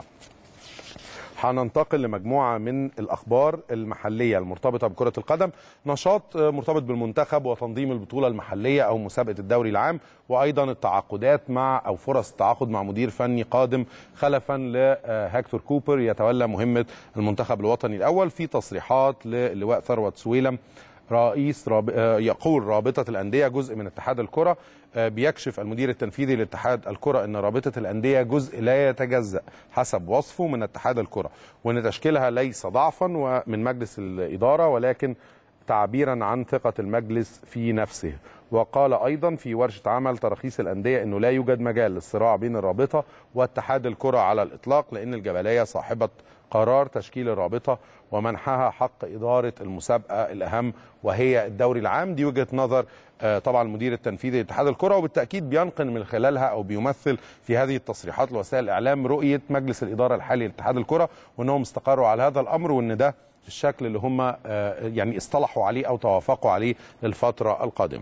هننتقل لمجموعة من الأخبار المحلية المرتبطة بكرة القدم نشاط آه، مرتبط بالمنتخب وتنظيم البطولة المحلية أو مسابقة الدوري العام وأيضا التعاقدات مع أو فرص التعاقد مع مدير فني قادم خلفا لهكتور كوبر يتولى مهمة المنتخب الوطني الأول في تصريحات للواء ثروت سويلم رئيس راب... آه، يقول رابطة الأندية جزء من اتحاد الكرة آه، بيكشف المدير التنفيذي لاتحاد الكرة أن رابطة الأندية جزء لا يتجزأ حسب وصفه من اتحاد الكرة وأن تشكيلها ليس ضعفا ومن مجلس الإدارة ولكن تعبيرا عن ثقة المجلس في نفسه وقال أيضا في ورشة عمل تراخيص الأندية أنه لا يوجد مجال للصراع بين الرابطة واتحاد الكرة على الإطلاق لأن الجبلية صاحبة قرار تشكيل الرابطة ومنحها حق إدارة المسابقة الأهم وهي الدوري العام دي وجهة نظر آه، طبعا المدير التنفيذي لاتحاد الكرة وبالتأكيد بينقل من خلالها أو بيمثل في هذه التصريحات لوسائل الإعلام رؤية مجلس الإدارة الحالي لاتحاد الكرة وأنهم استقروا على هذا الأمر وأن ده الشكل اللي هم آه، يعني اصطلحوا عليه أو توافقوا عليه للفترة القادمة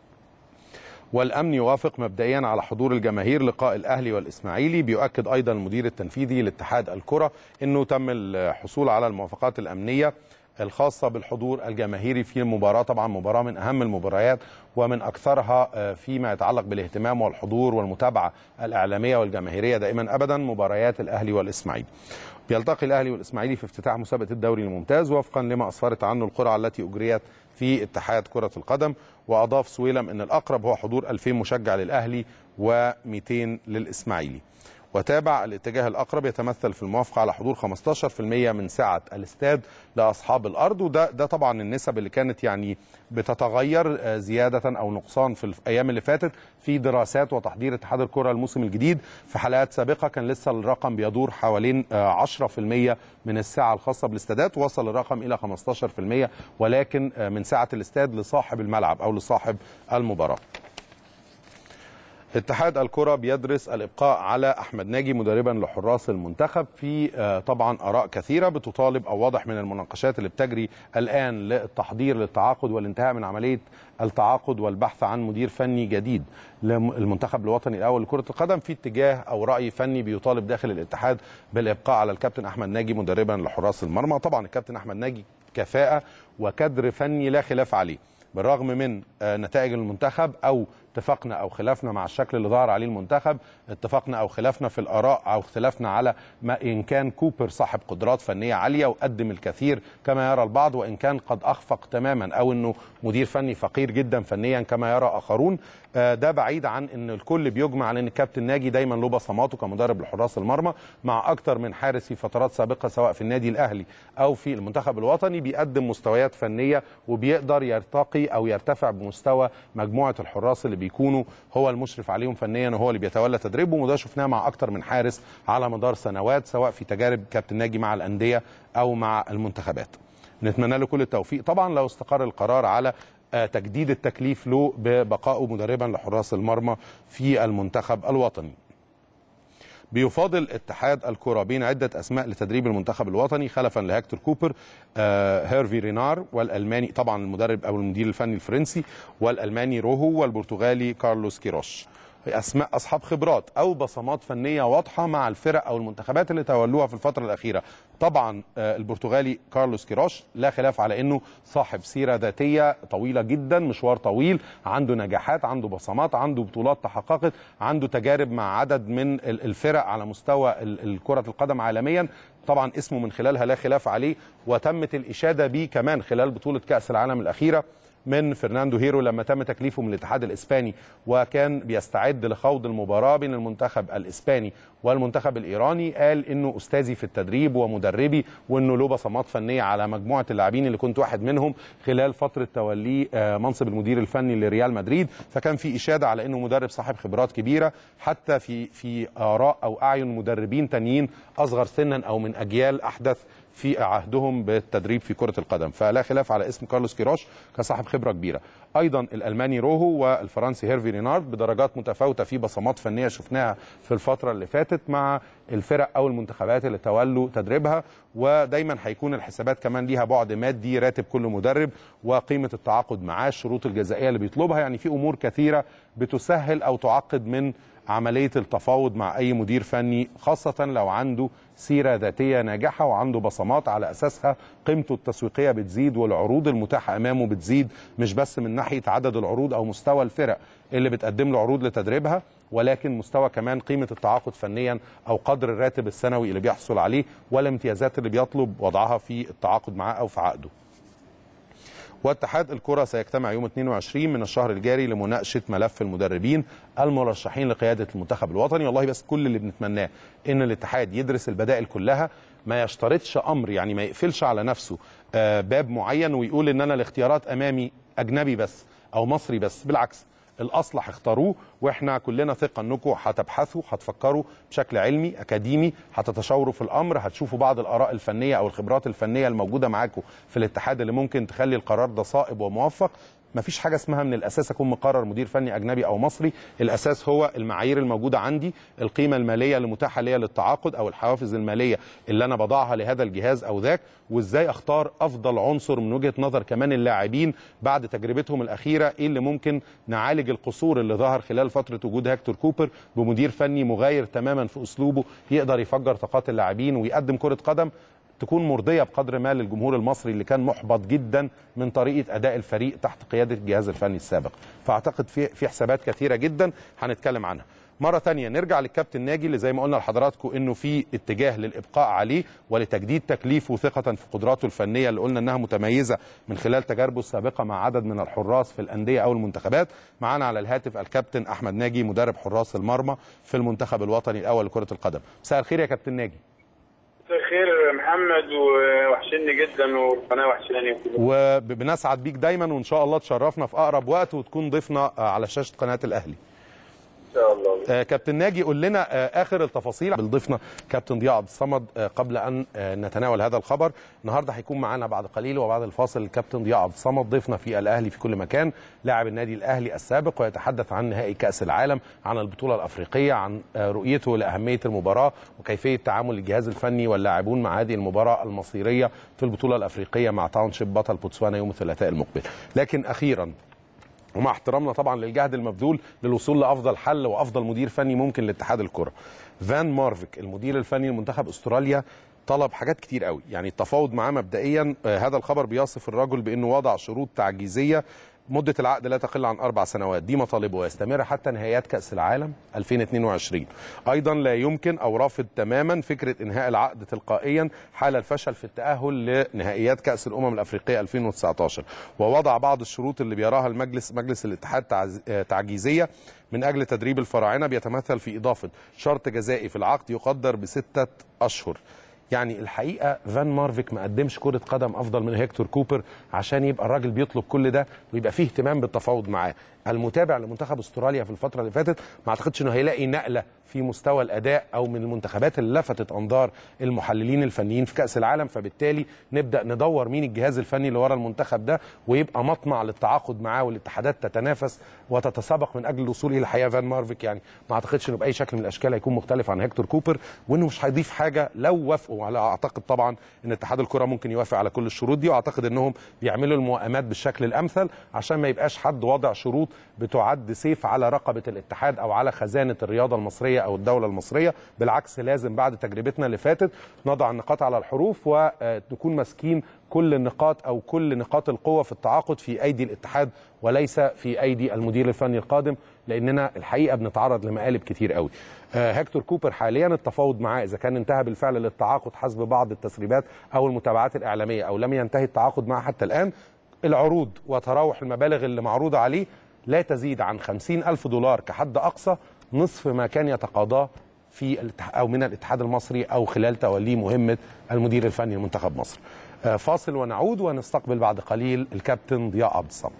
والامن يوافق مبدئيا على حضور الجماهير لقاء الاهلي والاسماعيلي بيؤكد ايضا المدير التنفيذي لاتحاد الكره انه تم الحصول على الموافقات الامنيه الخاصة بالحضور الجماهيري في المباراة طبعا مباراة من أهم المباريات ومن أكثرها آه، فيما يتعلق بالاهتمام والحضور والمتابعة الإعلامية والجماهيرية دائما أبدا مباريات الأهلي والإسماعيلي بيلتقي الأهلي والإسماعيلي في افتتاح مسابقة الدوري الممتاز وفقا لما أسفرت عنه القرعة التي أجريت في اتحاد كرة القدم وأضاف سويلم أن الأقرب هو حضور 2000 مشجع للأهلي و200 للإسماعيلي وتابع الاتجاه الأقرب يتمثل في الموافقة على حضور 15% من سعة الاستاد لأصحاب الأرض وده ده طبعا النسب اللي كانت يعني بتتغير آه، زيادة أو نقصان في الأيام اللي فاتت في دراسات وتحضير اتحاد الكرة الموسم الجديد في حلقات سابقة كان لسه الرقم بيدور حوالين آه، 10% من السعة الخاصة بالاستادات وصل الرقم إلى 15% ولكن آه، من سعة الاستاد لصاحب الملعب أو لصاحب المباراة اتحاد الكرة بيدرس الإبقاء على أحمد ناجي مدربا لحراس المنتخب في آه، طبعا آراء كثيرة بتطالب أو واضح من المناقشات اللي بتجري الآن للتحضير للتعاقد والانتهاء من عملية التعاقد والبحث عن مدير فني جديد للمنتخب الوطني الأول لكرة القدم في اتجاه أو رأي فني بيطالب داخل الاتحاد بالإبقاء على الكابتن أحمد ناجي مدربا لحراس المرمى طبعا الكابتن أحمد ناجي كفاءة وكدر فني لا خلاف عليه بالرغم من آه، نتائج المنتخب او اتفقنا او خلافنا مع الشكل اللي ظهر عليه المنتخب اتفقنا او خلافنا في الاراء او اختلافنا على ما ان كان كوبر صاحب قدرات فنيه عاليه وقدم الكثير كما يرى البعض وان كان قد اخفق تماما او انه مدير فني فقير جدا فنيا كما يرى اخرون آه، ده بعيد عن ان الكل بيجمع على ان الكابتن ناجي دايما له بصماته كمدرب لحراس المرمى مع اكتر من حارس في فترات سابقه سواء في النادي الاهلي او في المنتخب الوطني بيقدم مستويات فنيه وبيقدر يرتقي او يرتفع بمستوى مجموعه الحراس اللي بيكونوا هو المشرف عليهم فنيا وهو اللي بيتولى تدريبهم وده شفناه مع اكتر من حارس على مدار سنوات سواء في تجارب كابتن ناجي مع الانديه او مع المنتخبات نتمنى له كل التوفيق طبعا لو استقر القرار على آه، تجديد التكليف له ببقائه مدربا لحراس المرمى في المنتخب الوطني بيفاضل اتحاد الكرة بين عدة أسماء لتدريب المنتخب الوطني خلفا لهكتور كوبر آه هيرفي رينار والألماني طبعا المدرب أو المدير الفني الفرنسي والألماني روهو والبرتغالي كارلوس كيروش اسماء اصحاب خبرات او بصمات فنيه واضحه مع الفرق او المنتخبات اللي تولوها في الفتره الاخيره طبعا آه، البرتغالي كارلوس كيروش لا خلاف على انه صاحب سيره ذاتيه طويله جدا مشوار طويل عنده نجاحات عنده بصمات عنده بطولات تحققت عنده تجارب مع عدد من ال- الفرق على مستوى ال- ال- كره القدم عالميا طبعا اسمه من خلالها لا خلاف عليه وتمت الاشاده به كمان خلال بطوله كاس العالم الاخيره من فرناندو هيرو لما تم تكليفه من الاتحاد الاسباني وكان بيستعد لخوض المباراه بين المنتخب الاسباني والمنتخب الايراني قال انه استاذي في التدريب ومدربي وانه له بصمات فنيه على مجموعه اللاعبين اللي كنت واحد منهم خلال فتره توليه آه، منصب المدير الفني لريال مدريد فكان في اشاده على انه مدرب صاحب خبرات كبيره حتى في في اراء او اعين مدربين تانيين اصغر سنا او من اجيال احدث في عهدهم بالتدريب في كرة القدم فلا خلاف على اسم كارلوس كيروش كصاحب خبرة كبيرة أيضا الألماني روهو والفرنسي هيرفي رينارد بدرجات متفاوتة في بصمات فنية شفناها في الفترة اللي فاتت مع الفرق أو المنتخبات اللي تولوا تدريبها ودايما هيكون الحسابات كمان ليها بعد مادي راتب كل مدرب وقيمة التعاقد معاه الشروط الجزائية اللي بيطلبها يعني في أمور كثيرة بتسهل أو تعقد من عمليه التفاوض مع اي مدير فني خاصه لو عنده سيره ذاتيه ناجحه وعنده بصمات على اساسها قيمته التسويقيه بتزيد والعروض المتاحه امامه بتزيد مش بس من ناحيه عدد العروض او مستوى الفرق اللي بتقدم له عروض لتدريبها ولكن مستوى كمان قيمه التعاقد فنيا او قدر الراتب السنوي اللي بيحصل عليه والامتيازات اللي بيطلب وضعها في التعاقد معاه او في عقده. واتحاد الكرة سيجتمع يوم 22 من الشهر الجاري لمناقشة ملف المدربين المرشحين لقيادة المنتخب الوطني والله بس كل اللي بنتمناه ان الاتحاد يدرس البدائل كلها ما يشترطش امر يعني ما يقفلش على نفسه آه، باب معين ويقول ان انا الاختيارات امامي اجنبي بس او مصري بس بالعكس الاصلح اختاروه واحنا كلنا ثقه انكم هتبحثوا هتفكروا بشكل علمي اكاديمي هتتشاوروا في الامر هتشوفوا بعض الاراء الفنيه او الخبرات الفنيه الموجوده معاكم في الاتحاد اللي ممكن تخلي القرار ده صائب وموفق مفيش حاجه اسمها من الاساس اكون مقرر مدير فني اجنبي او مصري الاساس هو المعايير الموجوده عندي القيمه الماليه اللي متاحه ليا للتعاقد او الحوافز الماليه اللي انا بضعها لهذا الجهاز او ذاك وازاي اختار افضل عنصر من وجهه نظر كمان اللاعبين بعد تجربتهم الاخيره ايه اللي ممكن نعالج القصور اللي ظهر خلال فتره وجود هيكتور كوبر بمدير فني مغاير تماما في اسلوبه يقدر يفجر طاقات اللاعبين ويقدم كره قدم تكون مرضيه بقدر ما للجمهور المصري اللي كان محبط جدا من طريقه اداء الفريق تحت قياده الجهاز الفني السابق فاعتقد في في حسابات كثيره جدا هنتكلم عنها مرة تانية نرجع للكابتن ناجي اللي زي ما قلنا لحضراتكم انه في اتجاه للابقاء عليه ولتجديد تكليفه ثقة في قدراته الفنية اللي قلنا انها متميزة من خلال تجاربه السابقة مع عدد من الحراس في الاندية او المنتخبات معانا على الهاتف الكابتن احمد ناجي مدرب حراس المرمى في المنتخب الوطني الاول لكرة القدم مساء الخير يا كابتن ناجي مساء الخير يا محمد ووحشني جدا والقناه وحشاني وبنسعد بيك دايما وان شاء الله تشرفنا في اقرب وقت وتكون ضيفنا على شاشه قناه الاهلي ان شاء الله آه كابتن ناجي قول لنا آه اخر التفاصيل بضيفنا كابتن ضياء عبد الصمد آه قبل ان آه نتناول هذا الخبر النهارده هيكون معانا بعد قليل وبعد الفاصل الكابتن ضياء عبد الصمد ضيفنا في الاهلي في كل مكان لاعب النادي الاهلي السابق ويتحدث عن نهائي كاس العالم عن البطوله الافريقيه عن آه رؤيته لاهميه المباراه وكيفيه تعامل الجهاز الفني واللاعبون مع هذه المباراه المصيريه في البطوله الافريقيه مع تاونشيب بطل بوتسوانا يوم الثلاثاء المقبل لكن اخيرا ومع احترامنا طبعا للجهد المبذول للوصول لافضل حل وافضل مدير فني ممكن لاتحاد الكره فان مارفيك المدير الفني لمنتخب استراليا طلب حاجات كتير قوي يعني التفاوض معاه مبدئيا آه هذا الخبر بيصف الرجل بانه وضع شروط تعجيزيه مدة العقد لا تقل عن أربع سنوات دي مطالبه ويستمر حتى نهائيات كأس العالم 2022 أيضا لا يمكن أو رافض تماما فكرة إنهاء العقد تلقائيا حال الفشل في التأهل لنهائيات كأس الأمم الأفريقية 2019 ووضع بعض الشروط اللي بيراها المجلس مجلس الاتحاد تعجيزية من أجل تدريب الفراعنة بيتمثل في إضافة شرط جزائي في العقد يقدر بستة أشهر يعني الحقيقه فان مارفيك ما قدمش كره قدم افضل من هيكتور كوبر عشان يبقى الراجل بيطلب كل ده ويبقى فيه اهتمام بالتفاوض معاه المتابع لمنتخب استراليا في الفتره اللي فاتت ما اعتقدش انه هيلاقي نقله في مستوى الاداء او من المنتخبات اللي لفتت انظار المحللين الفنيين في كاس العالم فبالتالي نبدا ندور مين الجهاز الفني اللي ورا المنتخب ده ويبقى مطمع للتعاقد معاه والاتحادات تتنافس وتتسابق من اجل الوصول الى الحقيقه فان مارفيك يعني ما اعتقدش انه باي شكل من الاشكال هيكون مختلف عن هيكتور كوبر وانه مش هيضيف حاجه لو وافقوا على اعتقد طبعا ان اتحاد الكره ممكن يوافق على كل الشروط دي واعتقد انهم بيعملوا الموائمات بالشكل الامثل عشان ما يبقاش حد واضع شروط بتعد سيف على رقبه الاتحاد او على خزانه الرياضه المصريه او الدوله المصريه بالعكس لازم بعد تجربتنا اللي فاتت نضع النقاط على الحروف ونكون ماسكين كل النقاط او كل نقاط القوه في التعاقد في ايدي الاتحاد وليس في ايدي المدير الفني القادم لاننا الحقيقه بنتعرض لمقالب كتير قوي آه، هيكتور كوبر حاليا التفاوض معاه اذا كان انتهى بالفعل للتعاقد حسب بعض التسريبات او المتابعات الاعلاميه او لم ينتهي التعاقد معه حتى الان العروض وتراوح المبالغ اللي معروضه عليه لا تزيد عن خمسين ألف دولار كحد أقصى نصف ما كان يتقاضاه في الاتح- أو من الاتحاد المصري أو خلال توليه مهمة المدير الفني لمنتخب مصر آه، فاصل ونعود ونستقبل بعد قليل الكابتن ضياء عبد الصمد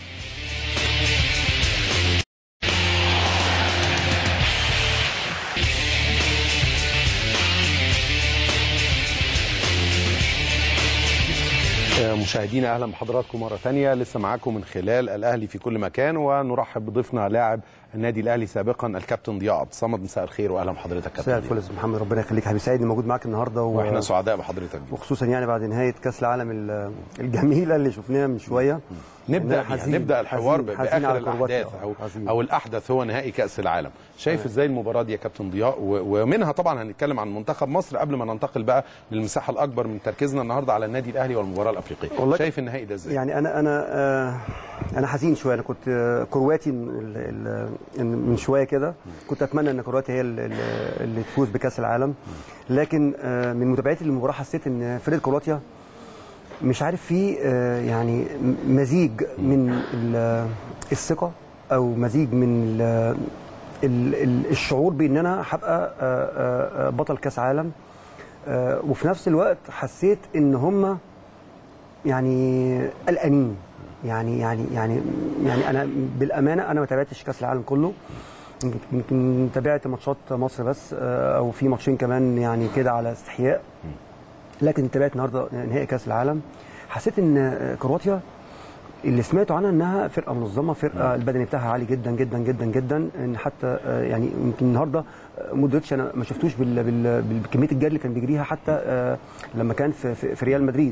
آه، مشاهدينا اهلا بحضراتكم مره ثانيه لسه معاكم من خلال الاهلي في كل مكان ونرحب بضيفنا لاعب النادي الاهلي سابقا الكابتن ضياء عبد الصمد مساء الخير واهلا بحضرتك مساء كابتن الفل يا أستاذ محمد ربنا يخليك حبيبي سعيد إني موجود معاك النهارده و... واحنا سعداء بحضرتك وخصوصا يعني بعد نهايه كاس العالم ال- الجميله اللي شفناها من شويه نبدا أنا بيها حزين- نبدا الحوار حزين- ب- حزين باخر على كرواتيا. الاحداث او حزين. او الاحدث هو نهائي كاس العالم شايف ازاي المباراه دي يا كابتن ضياء و- ومنها طبعا هنتكلم عن منتخب مصر قبل ما ننتقل بقى للمساحه الاكبر من تركيزنا النهارده على النادي الاهلي والمباراه الافريقيه والله شايف النهائي ده ازاي يعني انا انا آه انا حزين شويه انا كنت آه، كرواتي ال- ال- ال- من شويه كده كنت اتمنى ان كرواتيا هي ال- ال- اللي تفوز بكاس العالم لكن آه من متابعتي للمباراه حسيت ان فرقه كرواتيا مش عارف في آه يعني م- مزيج من ال- الثقه او مزيج من ال- ال- ال- الشعور بان انا هبقى آه، آه، آه، بطل كاس عالم آه، وفي نفس الوقت حسيت ان هم يعني قلقانين يعني يعني يعني يعني انا بالامانه انا ما تابعتش كاس العالم كله يمكن- يمكن تابعت ماتشات مصر بس آه، او في ماتشين كمان يعني كده على استحياء لكن تابعت النهارده نهائي كاس العالم حسيت ان آه، كرواتيا اللي سمعته عنها انها فرقه منظمه فرقه البدني بتاعها عالي جدا جدا جدا جدا ان حتى آه، يعني يمكن النهارده آه، مودريتش انا ما شفتوش بال- بال- بال- بكميه الجري اللي كان بيجريها حتى آه، لما كان في في في ريال مدريد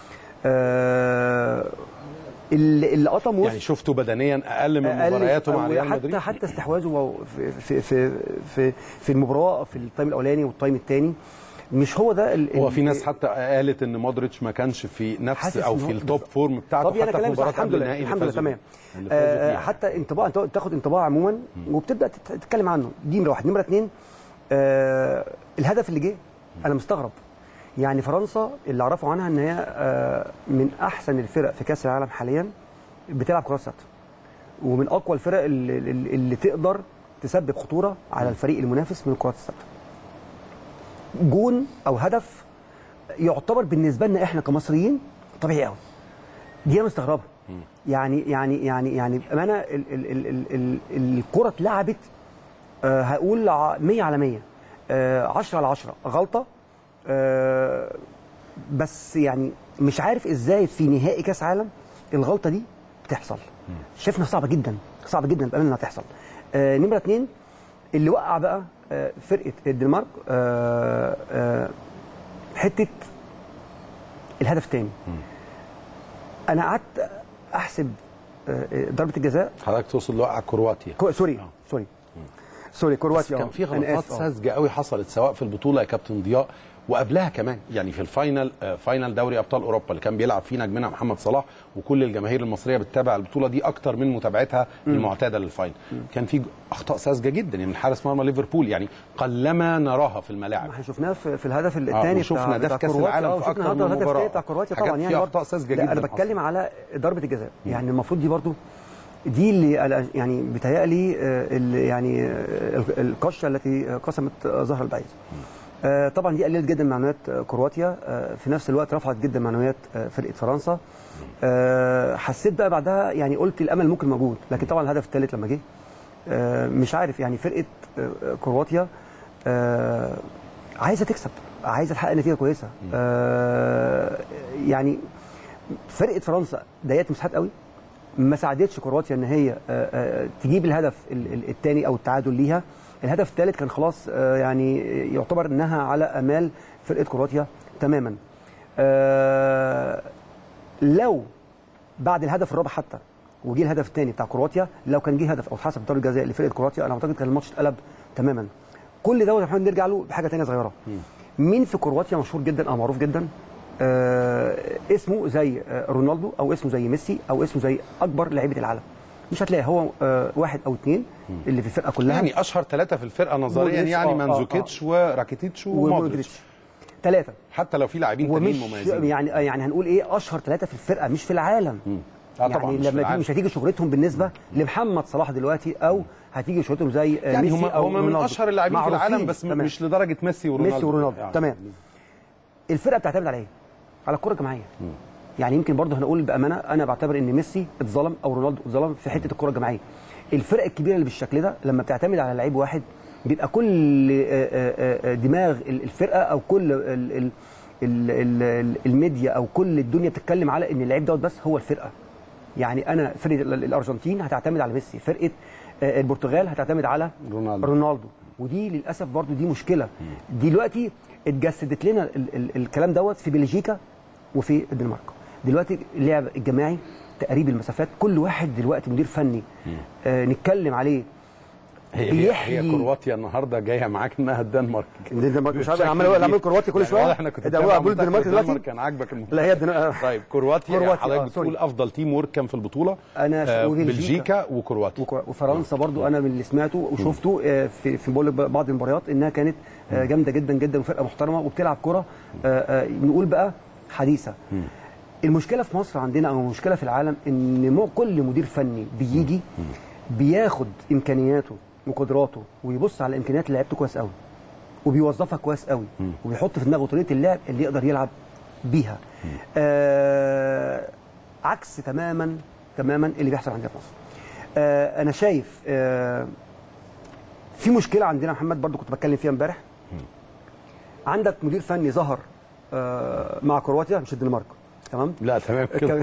آه، اللي اللي قطم وسط يعني شفته بدنيا اقل من أقل- مبارياته مع أو ريال مدريد حتى حتى استحواذه وهو في في في في, في المباراه في التايم الاولاني والتايم الثاني مش هو ده ال- هو ال- في ناس حتى قالت ان مودريتش ما كانش في نفس حاسس او إن في هو- التوب فورم بتاعته طب انا حتى في كلامي صح مباراه الحمد قبل لله النهائي الحمد لله اللي تمام فازوا- اللي فازوا آه فيها. حتى انطباع انت تاخد انطباع عموما وبتبدا تت- تتكلم عنه دي نمره واحد نمره اثنين آه الهدف اللي جه انا مستغرب يعني فرنسا اللي اعرفه عنها ان هي آه من احسن الفرق في كاس العالم حاليا بتلعب كرات ثابته ومن اقوى الفرق اللي, اللي اللي تقدر تسبب خطوره على الفريق المنافس من الكرات الثابته جون او هدف يعتبر بالنسبه لنا احنا كمصريين طبيعي قوي دي انا مستغربها يعني يعني يعني يعني بامانه ال- ال- ال- ال- ال- الكره اتلعبت آه، هقول ع- 100 على 100 آه، 10 على 10 غلطه آه، بس يعني مش عارف ازاي في نهائي كاس عالم الغلطه دي بتحصل شايفها صعبه جدا صعبه جدا بامانه انها تحصل آه، نمره اثنين اللي وقع بقى آه، فرقه الدنمارك آه، آه، حته الهدف الثاني انا قعدت احسب آه، آه، ضربه الجزاء حضرتك تقصد اللي وقع كرواتيا كو- سوري سوري سوري بس كرواتيا كان آه. في أنا غلطات آسف، آه. ساذجه قوي حصلت سواء في البطوله يا كابتن ضياء وقبلها كمان يعني في الفاينل آه، فاينل دوري ابطال اوروبا اللي كان بيلعب فيه نجمنا محمد صلاح وكل الجماهير المصريه بتتابع البطوله دي اكتر من متابعتها مم. المعتاده للفاينل كان في اخطاء ساذجه جدا يعني من حارس مرمى ليفربول يعني قلما نراها في الملاعب احنا شفناه في, في الهدف الثاني وشفنا ده في كاس كرواتيا، العالم آه، في وشفنا اكتر من الهدف الثاني مباراه بتاع كرواتيا حاجات طبعا يعني فيها برضه- اخطاء ساذجه لا جدا انا بتكلم على ضربه الجزاء يعني المفروض دي برضو دي اللي أنا- يعني بتهيألي آه، اللي يعني آه، ال- القشه التي قسمت آه، ظهر البعير آه، طبعا دي قللت جدا معنويات آه، كرواتيا آه، في نفس الوقت رفعت جدا معنويات آه، فرقه فرنسا آه، حسيت بقى بعدها يعني قلت الامل ممكن موجود لكن طبعا الهدف الثالث لما جه آه، مش عارف يعني فرقه آه، آه، كرواتيا آه، عايزه تكسب عايزه تحقق نتيجه كويسه آه، يعني فرقه فرنسا ضيقت مساحات قوي ما ساعدتش كرواتيا ان هي آه، آه، تجيب الهدف الثاني او التعادل ليها الهدف الثالث كان خلاص آه، يعني يعتبر انها على امال فرقه كرواتيا تماما آه، لو بعد الهدف الرابع حتى وجه الهدف الثاني بتاع كرواتيا لو كان جه هدف او اتحسب ضربه جزاء لفرقه كرواتيا انا اعتقد كان الماتش اتقلب تماما كل دوت يا محمد نرجع له بحاجه ثانيه صغيره مين في كرواتيا مشهور جدا او معروف جدا آه اسمه زي آه رونالدو او اسمه زي ميسي او اسمه زي اكبر لعيبه العالم مش هتلاقي هو آه واحد او اثنين اللي في الفرقه كلها يعني اشهر ثلاثه في الفرقه نظريا مودريتش، يعني آه، آه، مانزوكيتش وراكيتيتش ومودريتش ومودريتش ثلاثه حتى لو في لاعبين تانيين ومش مميزين يعني يعني هنقول ايه اشهر ثلاثه في الفرقه مش في العالم آه طبعاً يعني مش في لما العالم. مش هتيجي شهرتهم بالنسبه لمحمد صلاح دلوقتي او هتيجي شهرتهم زي آه، يعني ميسي هم او هم من رونالدو. اشهر اللاعبين في معروفين. العالم بس تمام. مش لدرجه ميسي ورونالدو ميسي ورونالدو يعني. تمام الفرقه بتعتمد على ايه؟ على الكره الجماعيه يعني يمكن برضه هنقول بامانه انا بعتبر ان ميسي اتظلم او رونالدو اتظلم في حته الكره الجماعيه الفرق الكبيره اللي بالشكل ده لما بتعتمد على لعيب واحد بيبقى كل آه، آه، آه، دماغ الفرقه او كل ال- ال- ال- ال- ال- الميديا او كل الدنيا بتتكلم على ان اللعيب دوت بس هو الفرقه يعني انا فرقه ال- الارجنتين هتعتمد على ميسي فرقه آه، البرتغال هتعتمد على رونالدو رونالدو ودي للاسف برضو دي مشكله دلوقتي اتجسدت لنا ال ال الكلام دوت في بلجيكا وفي الدنمارك دلوقتي اللعب الجماعي تقريب المسافات كل واحد دلوقتي مدير فني آه نتكلم عليه هي هي, بيحيي هي كرواتيا النهارده جايه معاك انها الدنمارك الدنمارك مش عارف أنا عمال اقول عمال كرواتيا كل شويه واضح انك كنت ده بتتابع هو بقول منتخب الدنمارك دلوقتي كان عاجبك المنتخب لا هي الدنمارك طيب كرواتيا, كرواتيا، حضرتك آه، بتقول سوري. افضل تيم ورك كان في البطوله انا آه وبلجيكا. بلجيكا وكرواتيا وفرنسا برضو انا من اللي سمعته وشفته آه، في في بقول لك بعض المباريات انها كانت آه، جامده جدا جدا وفرقه محترمه وبتلعب كره آه، آه، نقول بقى حديثه المشكله في مصر عندنا او المشكله في العالم ان مو كل مدير فني بيجي بياخد امكانياته وقدراته ويبص على امكانيات لعيبته كويس قوي وبيوظفها كويس قوي وبيحط في دماغه طريقه اللعب اللي يقدر يلعب بيها آه عكس تماما تماما اللي بيحصل عندنا في مصر آه انا شايف آه في مشكله عندنا يا محمد برضو كنت بتكلم فيها امبارح عندك مدير فني ظهر آه مع كرواتيا مش الدنمارك تمام لا تمام كده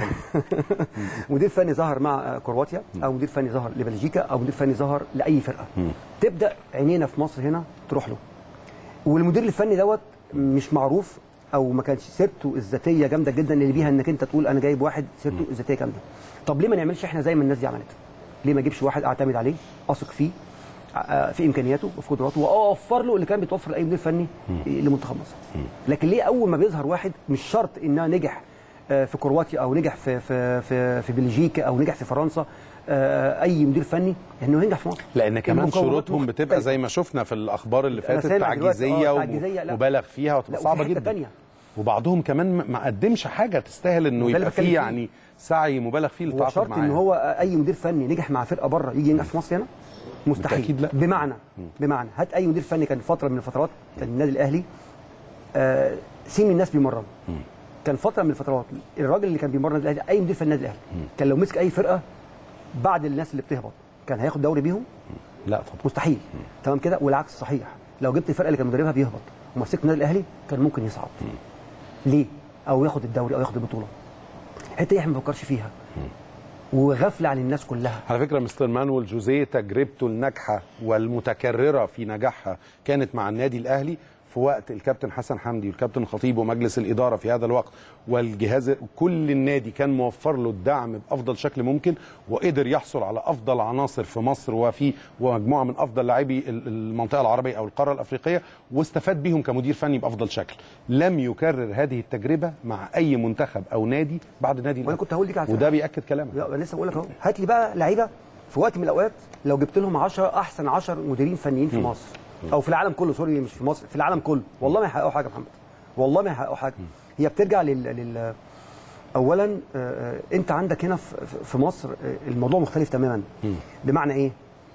مدير فني ظهر مع آه، كرواتيا او مدير فني ظهر لبلجيكا او مدير فني ظهر لاي فرقه تبدا عينينا في مصر هنا تروح له والمدير الفني دوت مش معروف او ما كانش سيرته الذاتيه جامده جدا اللي بيها انك انت تقول انا جايب واحد سيرته الذاتيه جامده طب ليه ما نعملش احنا زي ما الناس دي عملت ليه ما اجيبش واحد اعتمد عليه اثق فيه آه، في امكانياته وفي قدراته واوفر له اللي كان بيتوفر لاي مدير فني لمنتخب مصر لكن ليه اول ما بيظهر واحد مش شرط انه نجح آه، في كرواتيا او نجح في في في, في بلجيكا او نجح في فرنسا آه، اي مدير فني انه ينجح في مصر لان كمان المقومات شروطهم بتبقى مختلفة. زي ما شفنا في الاخبار اللي أنا فاتت سامع دلوقتي، تعجيزيه آه، تعجيزية، لا. ومبالغ فيها وتبقى لا، وفي صعبه حتة جدا تانية. وبعضهم كمان ما- ما قدمش حاجه تستاهل انه وده اللي يبقى بتكلم فيه فيه. يعني سعي مبالغ فيه هو للتعاقد شرط معاه ان هو اي مدير فني نجح مع فرقه بره يجي ينجح في مصر هنا مستحيل بالتأكيد لا. بمعنى بمعنى هات اي مدير فني كان فتره من الفترات كان النادي الاهلي آه سين الناس بيمرن كان فتره من الفترات الراجل اللي كان بيمرن النادي الاهلي اي مدير فني النادي الاهلي كان لو مسك اي فرقه بعد الناس اللي بتهبط كان هياخد دوري بيهم لا طبعا مستحيل تمام كده والعكس صحيح لو جبت الفرقه اللي كان مدربها بيهبط ومسكت النادي الاهلي كان ممكن يصعد ليه او ياخد الدوري او ياخد البطوله الحته دي احنا ما بنفكرش فيها وغفله عن الناس كلها على فكره مستر مانويل جوزيه تجربته الناجحه والمتكرره في نجاحها كانت مع النادي الاهلي في وقت الكابتن حسن حمدي والكابتن الخطيب ومجلس الاداره في هذا الوقت والجهاز كل النادي كان موفر له الدعم بافضل شكل ممكن وقدر يحصل على افضل عناصر في مصر وفي ومجموعه من افضل لاعبي ال- المنطقه العربيه او القاره الافريقيه واستفاد بيهم كمدير فني بافضل شكل لم يكرر هذه التجربه مع اي منتخب او نادي بعد نادي وانا الأهلي. كنت هقول لك على وده بياكد كلامك لا انا لسه بقول لك اهو هات لي بقى لعيبه في وقت من الاوقات لو جبت لهم 10 احسن 10 مديرين فنيين في مم. مصر او في العالم كله سوري مش في مصر في العالم كله والله ما يحققوا حاجه يا محمد والله ما يحققوا حاجه هي بترجع لل, لل... اولا آه، آه، انت عندك هنا في في مصر آه، الموضوع مختلف تماما بمعنى ايه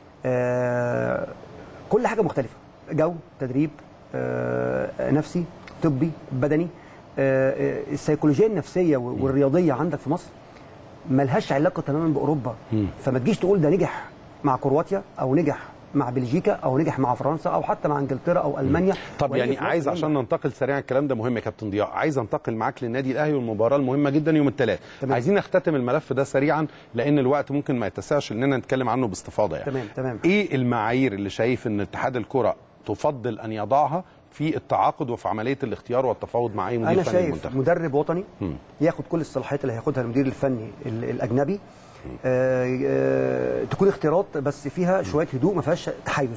آه كل حاجه مختلفه جو تدريب آه نفسي طبي بدني آه آه، السيكولوجيه النفسيه والرياضيه عندك في مصر ملهاش علاقه تماما باوروبا فما تجيش تقول ده نجح مع كرواتيا او نجح مع بلجيكا او نجح مع فرنسا او حتى مع انجلترا او المانيا طب ويجي يعني في مصر عايز ينجح. عشان ننتقل سريعا الكلام ده مهم يا كابتن ضياء عايز انتقل معاك للنادي الاهلي والمباراه المهمه جدا يوم الثلاث عايزين نختتم الملف ده سريعا لان الوقت ممكن ما يتسعش اننا نتكلم عنه باستفاضه يعني تمام تمام ايه المعايير اللي شايف ان اتحاد الكره تفضل ان يضعها في التعاقد وفي عمليه الاختيار والتفاوض مع اي مدير انا فني شايف للمنتخب مدرب وطني مم. ياخد كل الصلاحيات اللي هياخدها المدير الفني ال- الاجنبي آه، آه، تكون اختيارات بس فيها شويه هدوء ما فيهاش تحيز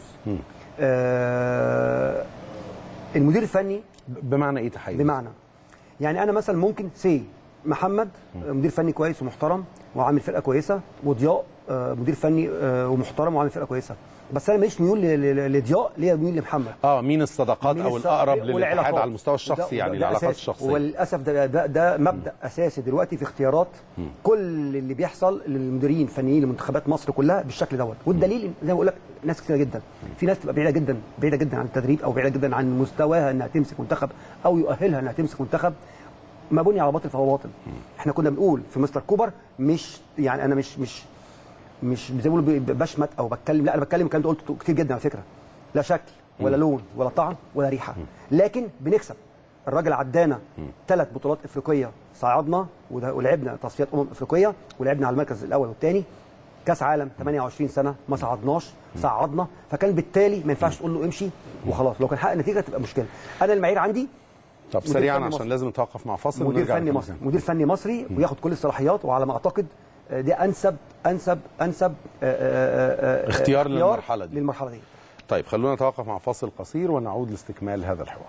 آه، المدير الفني بمعنى ايه تحيز بمعنى يعني انا مثلا ممكن سي محمد مدير فني كويس ومحترم وعامل فرقه كويسه وضياء آه، مدير فني آه، ومحترم وعامل فرقه كويسه بس انا ماليش ميول ل- ل- لضياء ليا ميول لمحمد اه مين الصداقات مين او الص- الاقرب للاتحاد والعلاقات. على المستوى وده- الشخصي يعني وده العلاقات أساسي. الشخصيه وللاسف ده ده, ده مبدا اساسي دلوقتي في اختيارات كل اللي بيحصل للمديرين الفنيين لمنتخبات مصر كلها بالشكل دوت والدليل زي ما بقول لك ناس كتير جدا في ناس تبقى بعيده جدا بعيده جدا عن التدريب او بعيده جدا عن مستواها انها تمسك منتخب او يؤهلها انها تمسك منتخب ما بني على باطل فهو باطل احنا كنا بنقول في مستر كوبر مش يعني انا مش مش مش زي ما بيقولوا بشمت او بتكلم لا انا بتكلم الكلام ده قلته كتير جدا على فكره لا شكل ولا لون ولا طعم ولا ريحه لكن بنكسب الراجل عدانا ثلاث بطولات افريقيه صعدنا وده- ولعبنا تصفيات امم افريقيه ولعبنا على المركز الاول والثاني كاس عالم 28 سنه ما صعدناش صعدنا فكان بالتالي ما ينفعش تقول له امشي وخلاص لو كان حقق نتيجه تبقى مشكله انا المعايير عندي طب مدير سريعا فني عشان مصري. لازم نتوقف مع فاصل مدير ونرجع فني نكمل مصري تاني. مدير فني مصري وياخد كل الصلاحيات وعلى ما اعتقد آه، دي انسب انسب انسب آه، آه، آه، اختيار للمرحلة دي. للمرحله دي طيب خلونا نتوقف مع فاصل قصير ونعود لاستكمال هذا الحوار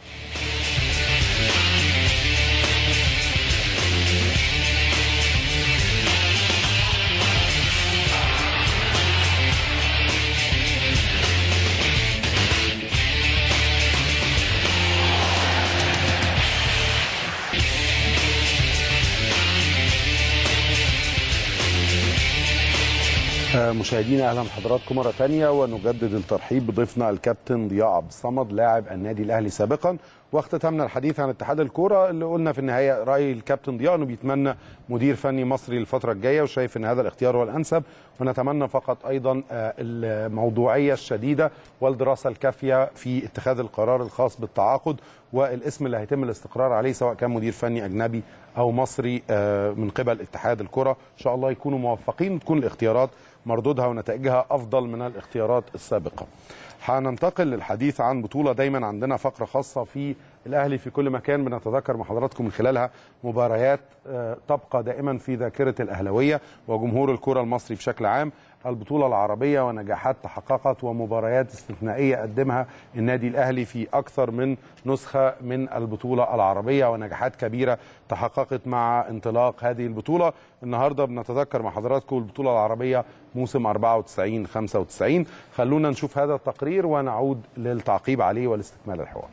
آه، مشاهدينا اهلا بحضراتكم مره ثانيه ونجدد الترحيب بضيفنا الكابتن ضياء عبد الصمد لاعب النادي الاهلي سابقا واختتمنا الحديث عن اتحاد الكوره اللي قلنا في النهايه راي الكابتن ضياء انه بيتمنى مدير فني مصري الفتره الجايه وشايف ان هذا الاختيار هو الانسب ونتمنى فقط ايضا آه، الموضوعيه الشديده والدراسه الكافيه في اتخاذ القرار الخاص بالتعاقد والاسم اللي هيتم الاستقرار عليه سواء كان مدير فني اجنبي او مصري آه، من قبل اتحاد الكره ان شاء الله يكونوا موفقين وتكون الاختيارات مردودها ونتائجها افضل من الاختيارات السابقه. هننتقل للحديث عن بطوله دايما عندنا فقره خاصه في الاهلي في كل مكان بنتذكر مع حضراتكم من خلالها مباريات آه، تبقى دائما في ذاكره الاهلاويه وجمهور الكره المصري بشكل عام البطوله العربيه ونجاحات تحققت ومباريات استثنائيه قدمها النادي الاهلي في اكثر من نسخه من البطوله العربيه ونجاحات كبيره تحققت مع انطلاق هذه البطوله النهارده بنتذكر مع حضراتكم البطوله العربيه موسم 94 95 خلونا نشوف هذا التقرير ونعود للتعقيب عليه ولاستكمال الحوار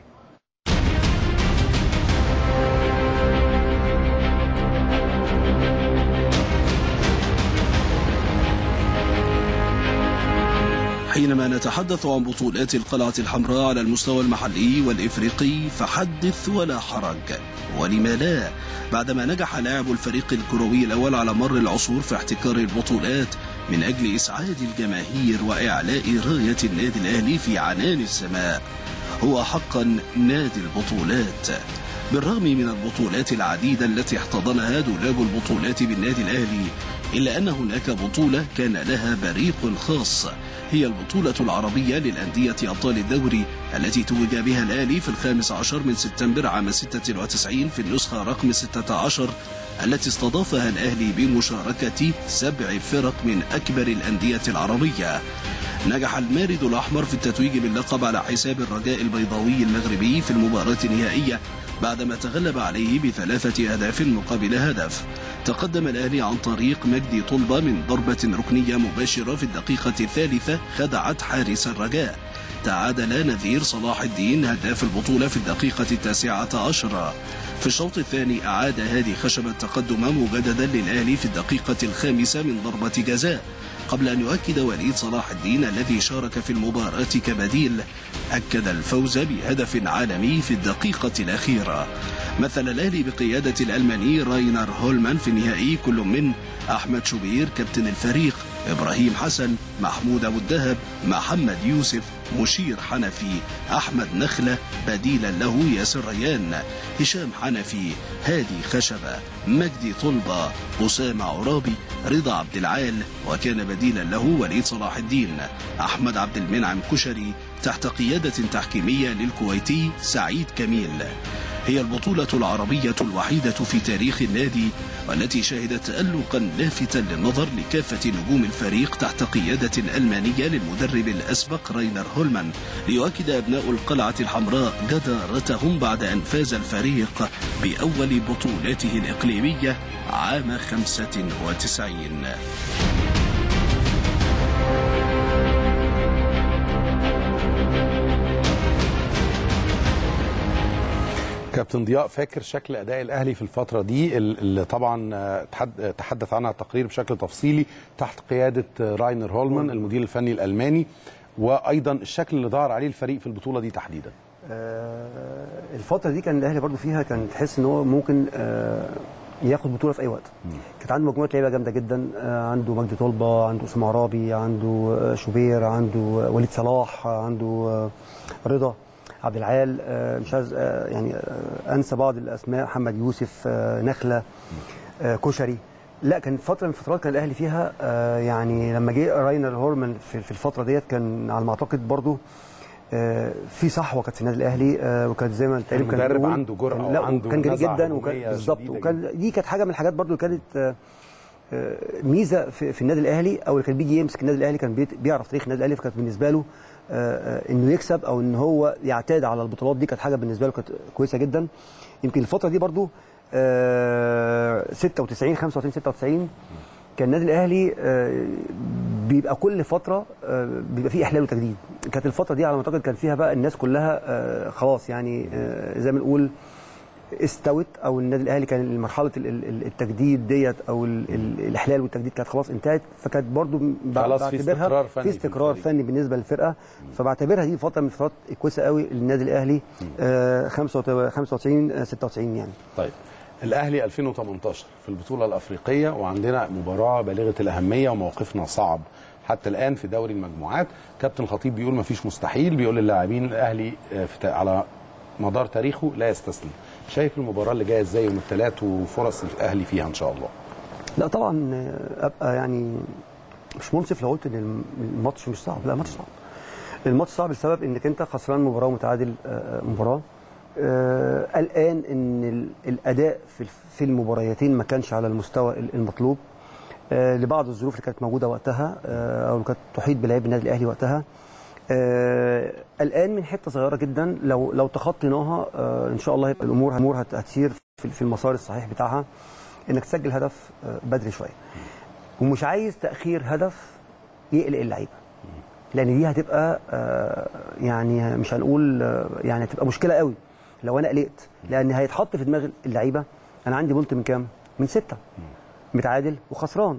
حينما نتحدث عن بطولات القلعة الحمراء على المستوى المحلي والإفريقي فحدث ولا حرج ولما لا بعدما نجح لاعب الفريق الكروي الأول على مر العصور في احتكار البطولات من أجل إسعاد الجماهير وإعلاء راية النادي الأهلي في عنان السماء هو حقا نادي البطولات بالرغم من البطولات العديدة التي احتضنها دولاب البطولات بالنادي الأهلي إلا أن هناك بطولة كان لها بريق خاص هي البطولة العربية للأندية أبطال الدوري التي توج بها الأهلي في الخامس عشر من سبتمبر عام 96 في النسخة رقم 16 التي استضافها الأهلي بمشاركة سبع فرق من أكبر الأندية العربية نجح المارد الأحمر في التتويج باللقب على حساب الرجاء البيضاوي المغربي في المباراة النهائية بعدما تغلب عليه بثلاثة أهداف مقابل هدف تقدم الأهلي عن طريق مجدي طلبة من ضربة ركنية مباشرة في الدقيقة الثالثة خدعت حارس الرجاء تعادل نذير صلاح الدين هداف البطولة في الدقيقة التاسعة عشرة في الشوط الثاني أعاد هادي خشب التقدم مجددا للأهلي في الدقيقة الخامسة من ضربة جزاء قبل أن يؤكد وليد صلاح الدين الذي شارك في المباراة كبديل أكد الفوز بهدف عالمي في الدقيقة الأخيرة مثل الأهلي بقيادة الألماني راينر هولمان في النهائي كل من أحمد شوبير كابتن الفريق إبراهيم حسن محمود أبو الدهب محمد يوسف مشير حنفي أحمد نخلة بديلا له ياسر ريان هشام حنفي هادي خشبة مجدي طلبة أسامة عرابي رضا عبد العال وكان بديلا له وليد صلاح الدين أحمد عبد المنعم كشري تحت قيادة تحكيمية للكويتي سعيد كميل هي البطولة العربية الوحيدة في تاريخ النادي والتي شهدت تألقا لافتا للنظر لكافة نجوم الفريق تحت قيادة ألمانية للمدرب الأسبق راينر هولمان ليؤكد أبناء القلعة الحمراء جدارتهم بعد أن فاز الفريق بأول بطولاته الإقليمية عام 95 كابتن ضياء فاكر شكل اداء الاهلي في الفتره دي اللي طبعا آه، تحد- تحدث عنها التقرير بشكل تفصيلي تحت قياده آه، راينر هولمان المدير الفني الالماني وايضا الشكل اللي ظهر عليه الفريق في البطوله دي تحديدا آه، الفترة دي كان الأهلي برضو فيها كان تحس إن هو ممكن آه، ياخد بطولة في أي وقت. كانت عنده مجموعة لعيبة جامدة جدا آه، عنده مجدي طلبة، عنده أسامة عرابي، عنده آه، شوبير، عنده آه، وليد صلاح، آه، عنده آه، رضا عبد العال آه، مش عايز آه، يعني آه، أنسى بعض الأسماء محمد يوسف آه، نخلة آه، كشري لا كان فتره من الفترات كان الاهلي فيها آه، يعني لما جه راينر هورمان في في الفتره ديت كان على ما اعتقد برضو آه، في صحوه كانت في النادي الاهلي آه، وكانت زي ما تقريبا كان مدرب بيقول- عنده جرأة كان- لا وعنده وكان جريء نزعة جدا وكان هجومية بالظبط شديدة وكان دي كانت حاجه من الحاجات برضو اللي كانت آه، آه، ميزه في, في النادي الاهلي او اللي كان بيجي يمسك النادي الاهلي كان بيت- بيعرف تاريخ النادي الاهلي فكانت بالنسبه له آه، آه، انه يكسب او ان هو يعتاد على البطولات دي كانت حاجه بالنسبه له كانت كويسه جدا يمكن الفتره دي برضو آه، 96 95 96 كان النادي الاهلي آه، بيبقى كل فتره آه، بيبقى فيه احلال وتجديد كانت الفتره دي على ما اعتقد كان فيها بقى الناس كلها آه، خلاص يعني آه، زي ما نقول استوت او النادي الاهلي كان مرحله ال- ال- التجديد ديت او ال- ال- الاحلال والتجديد كانت خلاص انتهت فكانت برضو ب- خلاص في بعتبرها استقرار فني في في استقرار فني بالنسبه للفرقه فبعتبرها دي فتره من الفترات كويسه قوي للنادي الاهلي آه، 95 آه، 96 يعني طيب الاهلي 2018 في البطوله الافريقيه وعندنا مباراه بالغه الاهميه وموقفنا صعب حتى الان في دوري المجموعات كابتن الخطيب بيقول مفيش مستحيل بيقول للاعبين الاهلي آه، في تا- على مدار تاريخه لا يستسلم شايف المباراه اللي جايه ازاي يوم الثلاث وفرص الاهلي فيها ان شاء الله لا طبعا آه، ابقى يعني مش منصف لو قلت ان الم- الماتش مش صعب لا الماتش صعب الماتش صعب لسبب انك انت خسران مباراه ومتعادل آه، مباراه آه، قلقان ان ال- الاداء في الف- في المباريتين ما كانش على المستوى ال- المطلوب آه، لبعض الظروف اللي كانت موجوده وقتها آه، او اللي كانت تحيط بلاعبي النادي الاهلي وقتها آه، قلقان من حته صغيره جدا لو لو تخطيناها آه، ان شاء الله هيبقى الامور الامور هت- هتسير في في المسار الصحيح بتاعها انك تسجل هدف آه، بدري شويه ومش عايز تاخير هدف يقلق اللعيبه لان دي هتبقى آه، يعني مش هنقول آه، يعني هتبقى مشكله قوي لو انا قلقت لان هيتحط في دماغ اللعيبه انا عندي بونت من كام؟ من سته متعادل وخسران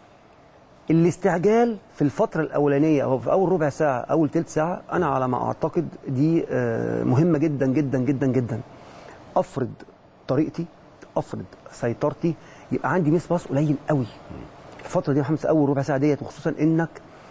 الاستعجال في الفترة الأولانية أو في أول ربع ساعة أول تلت ساعة أنا على ما أعتقد دي آه، مهمة جدا جدا جدا جدا أفرض طريقتي أفرض سيطرتي يبقى عندي ميس باص قليل قوي الفترة دي يا محمد في أول ربع ساعة ديت وخصوصا إنك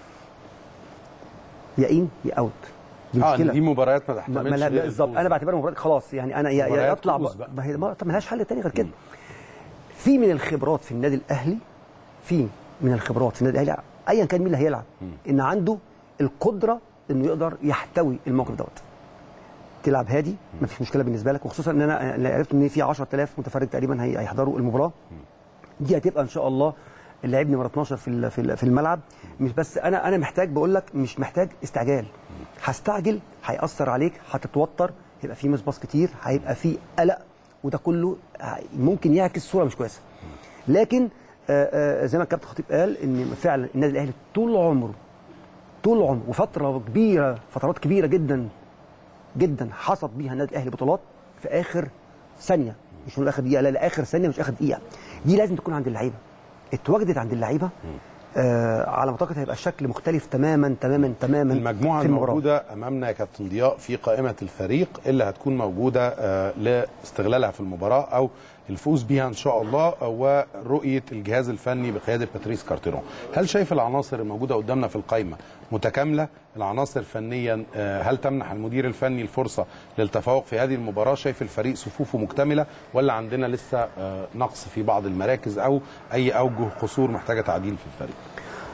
يا إن يا أوت دي اه مشكلة دي مباريات ما ما- تحتملش ما لا- غير بالظبط الفوز. انا بعتبرها مباراه خلاص يعني انا يا- يا مباريات يطلع فوز ب- بقى. ما هي ما طب ملهاش حل تاني غير كده في من الخبرات في النادي الاهلي في من الخبرات في النادي الاهلي ايا كان مين اللي هيلعب ان عنده القدره انه يقدر يحتوي الموقف دوت تلعب هادي مفيش مشكله بالنسبه لك وخصوصا ان انا أنا عرفت ان في 10000 متفرج تقريبا هي- هيحضروا المباراه دي هتبقى ان شاء الله اللاعب نمره 12 في ال- في ال- في الملعب مش بس انا انا محتاج بقول لك مش محتاج استعجال هستعجل هيأثر عليك هتتوتر هيبقى في مسباص كتير هيبقى في قلق وده كله ه- ممكن يعكس صوره مش كويسه لكن آه، آه، زي ما الكابتن خطيب قال ان فعلا النادي الاهلي طول عمره طول عمره وفتره كبيره فترات كبيره جدا جدا حصد بيها النادي الاهلي بطولات في اخر ثانيه مش نقول اخر دقيقه لا لا اخر ثانيه مش اخر دقيقه دي لازم تكون عند اللعيبه اتواجدت عند اللعيبه آه على ما اعتقد هيبقى الشكل مختلف تماما تماما تماما المجموعه في المباراه الموجوده امامنا يا كابتن ضياء في قائمه الفريق اللي هتكون موجوده آه، لاستغلالها في المباراه او الفوز بيها ان شاء الله ورؤيه الجهاز الفني بقياده باتريس كارتيرون هل شايف العناصر الموجوده قدامنا في القائمه متكامله العناصر فنيا آه، هل تمنح المدير الفني الفرصه للتفوق في هذه المباراه شايف الفريق صفوفه مكتمله ولا عندنا لسه آه، نقص في بعض المراكز او اي اوجه قصور محتاجه تعديل في الفريق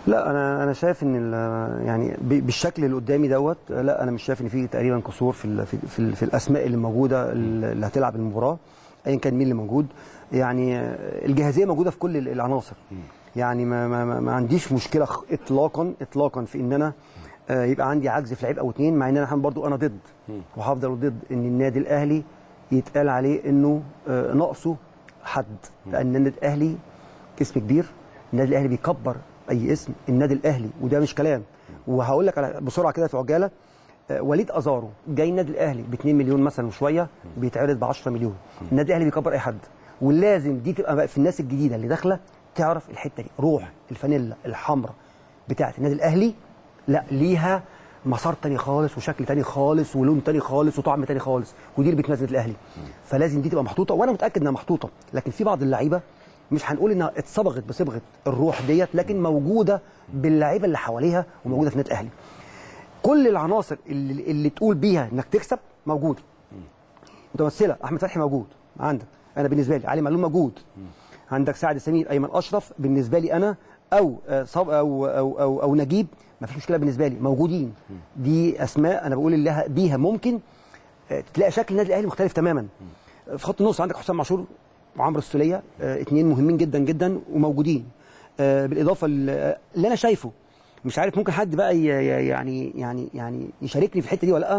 لا انا انا شايف ان ال- يعني ب- بالشكل اللي قدامي دوت لا انا مش شايف ان في تقريبا قصور في ال- في, في, ال- في الاسماء اللي موجوده اللي هتلعب المباراه ايا كان مين اللي موجود يعني الجاهزيه موجوده في كل ال- العناصر يعني ما, ما, ما- ما عنديش مشكله خ- اطلاقا اطلاقا في ان انا آه، يبقى عندي عجز في لعيب او اتنين مع ان انا برضو انا ضد وهفضل ضد ان النادي الاهلي يتقال عليه انه آه، ناقصه حد لان النادي الاهلي اسم كبير النادي الاهلي بيكبر اي اسم النادي الاهلي وده مش كلام وهقول لك على بسرعه كده في عجاله آه، وليد ازارو جاي النادي الاهلي ب 2 مليون مثلا وشويه بيتعرض ب 10 مليون النادي الاهلي بيكبر اي حد ولازم دي تبقى بقى في الناس الجديده اللي داخله تعرف الحته دي روح الفانيلا الحمراء بتاعه النادي الاهلي لا ليها مسار تاني خالص وشكل تاني خالص ولون تاني خالص وطعم تاني خالص ودي اللي بتميز النادي الاهلي فلازم دي تبقى محطوطه وانا متاكد انها محطوطه لكن في بعض اللعيبه مش هنقول انها اتصبغت بصبغه الروح ديت لكن موجوده باللعيبه اللي حواليها وموجوده في النادي الاهلي كل العناصر اللي, اللي تقول بيها انك تكسب موجوده متمثله احمد فتحي موجود عندك انا بالنسبه لي علي معلوم موجود عندك سعد سمير ايمن اشرف بالنسبه لي انا او آه، صاب او او او, أو نجيب ما فيش مشكله بالنسبه لي موجودين دي اسماء انا بقول اللي لها بيها ممكن آه، تلاقي شكل النادي الاهلي مختلف تماما في خط النص عندك حسام عاشور وعمرو السوليه آه، اتنين مهمين جدا جدا وموجودين آه، بالاضافه ل- آه، اللي انا شايفه مش عارف ممكن حد بقى ي- ي- يعني يعني يعني يشاركني في الحته دي ولا لا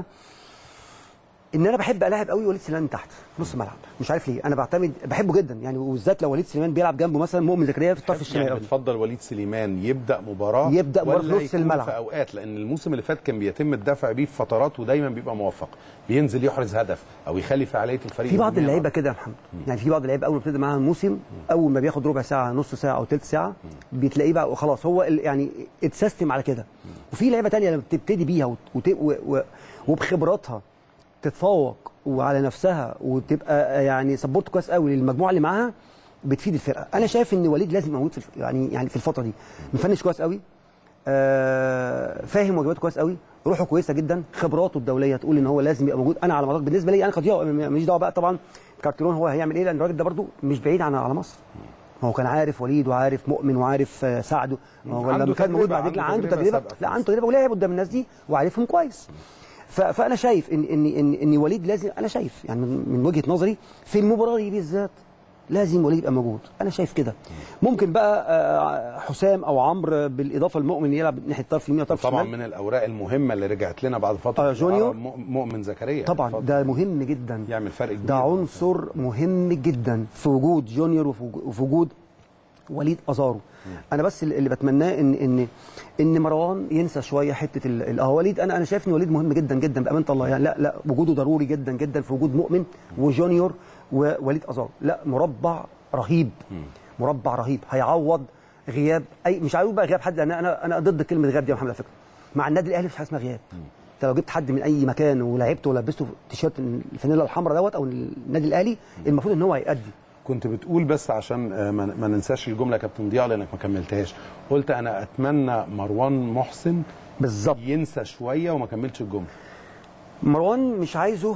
ان انا بحب الاعب قوي وليد سليمان تحت نص الملعب مش عارف ليه انا بعتمد بحبه جدا يعني وبالذات لو وليد سليمان بيلعب جنبه مثلا مؤمن زكريا في الطرف الشمالي يعني قوي. بتفضل وليد سليمان يبدا مباراه يبدأ مباراة في ولا نص يكون الملعب. في اوقات لان الموسم اللي فات كان بيتم الدفع بيه في فترات ودايما بيبقى موفق بينزل يحرز هدف او يخلي فعاليه الفريق في بعض الهجومية اللعيبه كده يا محمد يعني في بعض اللعيبه اول ما بتبدا معاها الموسم اول ما بياخد ربع ساعه نص ساعه او ثلث ساعه بتلاقيه بقى خلاص هو ال- يعني اتسيستم على كده وفي لعيبه تانية لما بتبتدي بيها وت- وت- و- و- وبخبراتها تتفوق وعلى نفسها وتبقى يعني سبورت كويس قوي للمجموعه اللي معاها بتفيد الفرقه انا شايف ان وليد لازم يبقى موجود في الف- يعني يعني في الفتره دي مفنش كويس قوي آه، فاهم واجباته كويس قوي روحه كويسه جدا خبراته الدوليه تقول ان هو لازم يبقى موجود انا على مدار بالنسبه لي انا قضيه ماليش دعوه بقى طبعا كارتيرون هو هيعمل ايه لان الراجل ده برده مش بعيد عن على مصر ما هو كان عارف وليد وعارف مؤمن وعارف آه، سعده ما هو عنده لما كان موجود تجربة، بعد كده عنده عنده تجربة تجربه سابقة في لا عنده تجربه ولعب قدام الناس دي وعارفهم كويس ف- فانا شايف ان ان ان, إن وليد لازم انا شايف يعني من من وجهه نظري في المباراه دي بالذات لازم وليد يبقى موجود انا شايف كده ممكن بقى آه، حسام او عمرو بالاضافه لمؤمن يلعب ناحيه الطرف اليمين والطرف طبعا الشمال من الاوراق المهمه اللي رجعت لنا بعد فتره آه، جونيور. آه، مؤ- مؤمن زكريا طبعا اتفضل. ده مهم جدا يعمل فرق كبير ده عنصر مهم جدا في وجود جونيور وفي وجو- وفي وجود وليد ازارو انا بس اللي اللي بتمناه ان ان ان مروان ينسى شويه حته ال- ال- اه وليد انا انا شايف ان وليد مهم جدا جدا بامانه الله يعني لا لا وجوده ضروري جدا جدا في وجود مؤمن وجونيور ووليد ازارو لا مربع رهيب مربع رهيب هيعوض غياب اي مش عايز بقى غياب حد لان انا انا ضد كلمه غياب دي يا محمد على فكره مع النادي الاهلي مفيش حاجه اسمها غياب انت لو جبت حد من اي مكان ولعبته ولبسته تيشيرت الفانيلا الحمراء دوت او النادي الاهلي المفروض ان هو هيأدي كنت بتقول بس عشان آه، ما ما ننساش الجمله يا كابتن ضياء لانك ما كملتهاش قلت انا اتمنى مروان محسن بالظبط ينسى شويه وما كملش الجمله مروان مش عايزه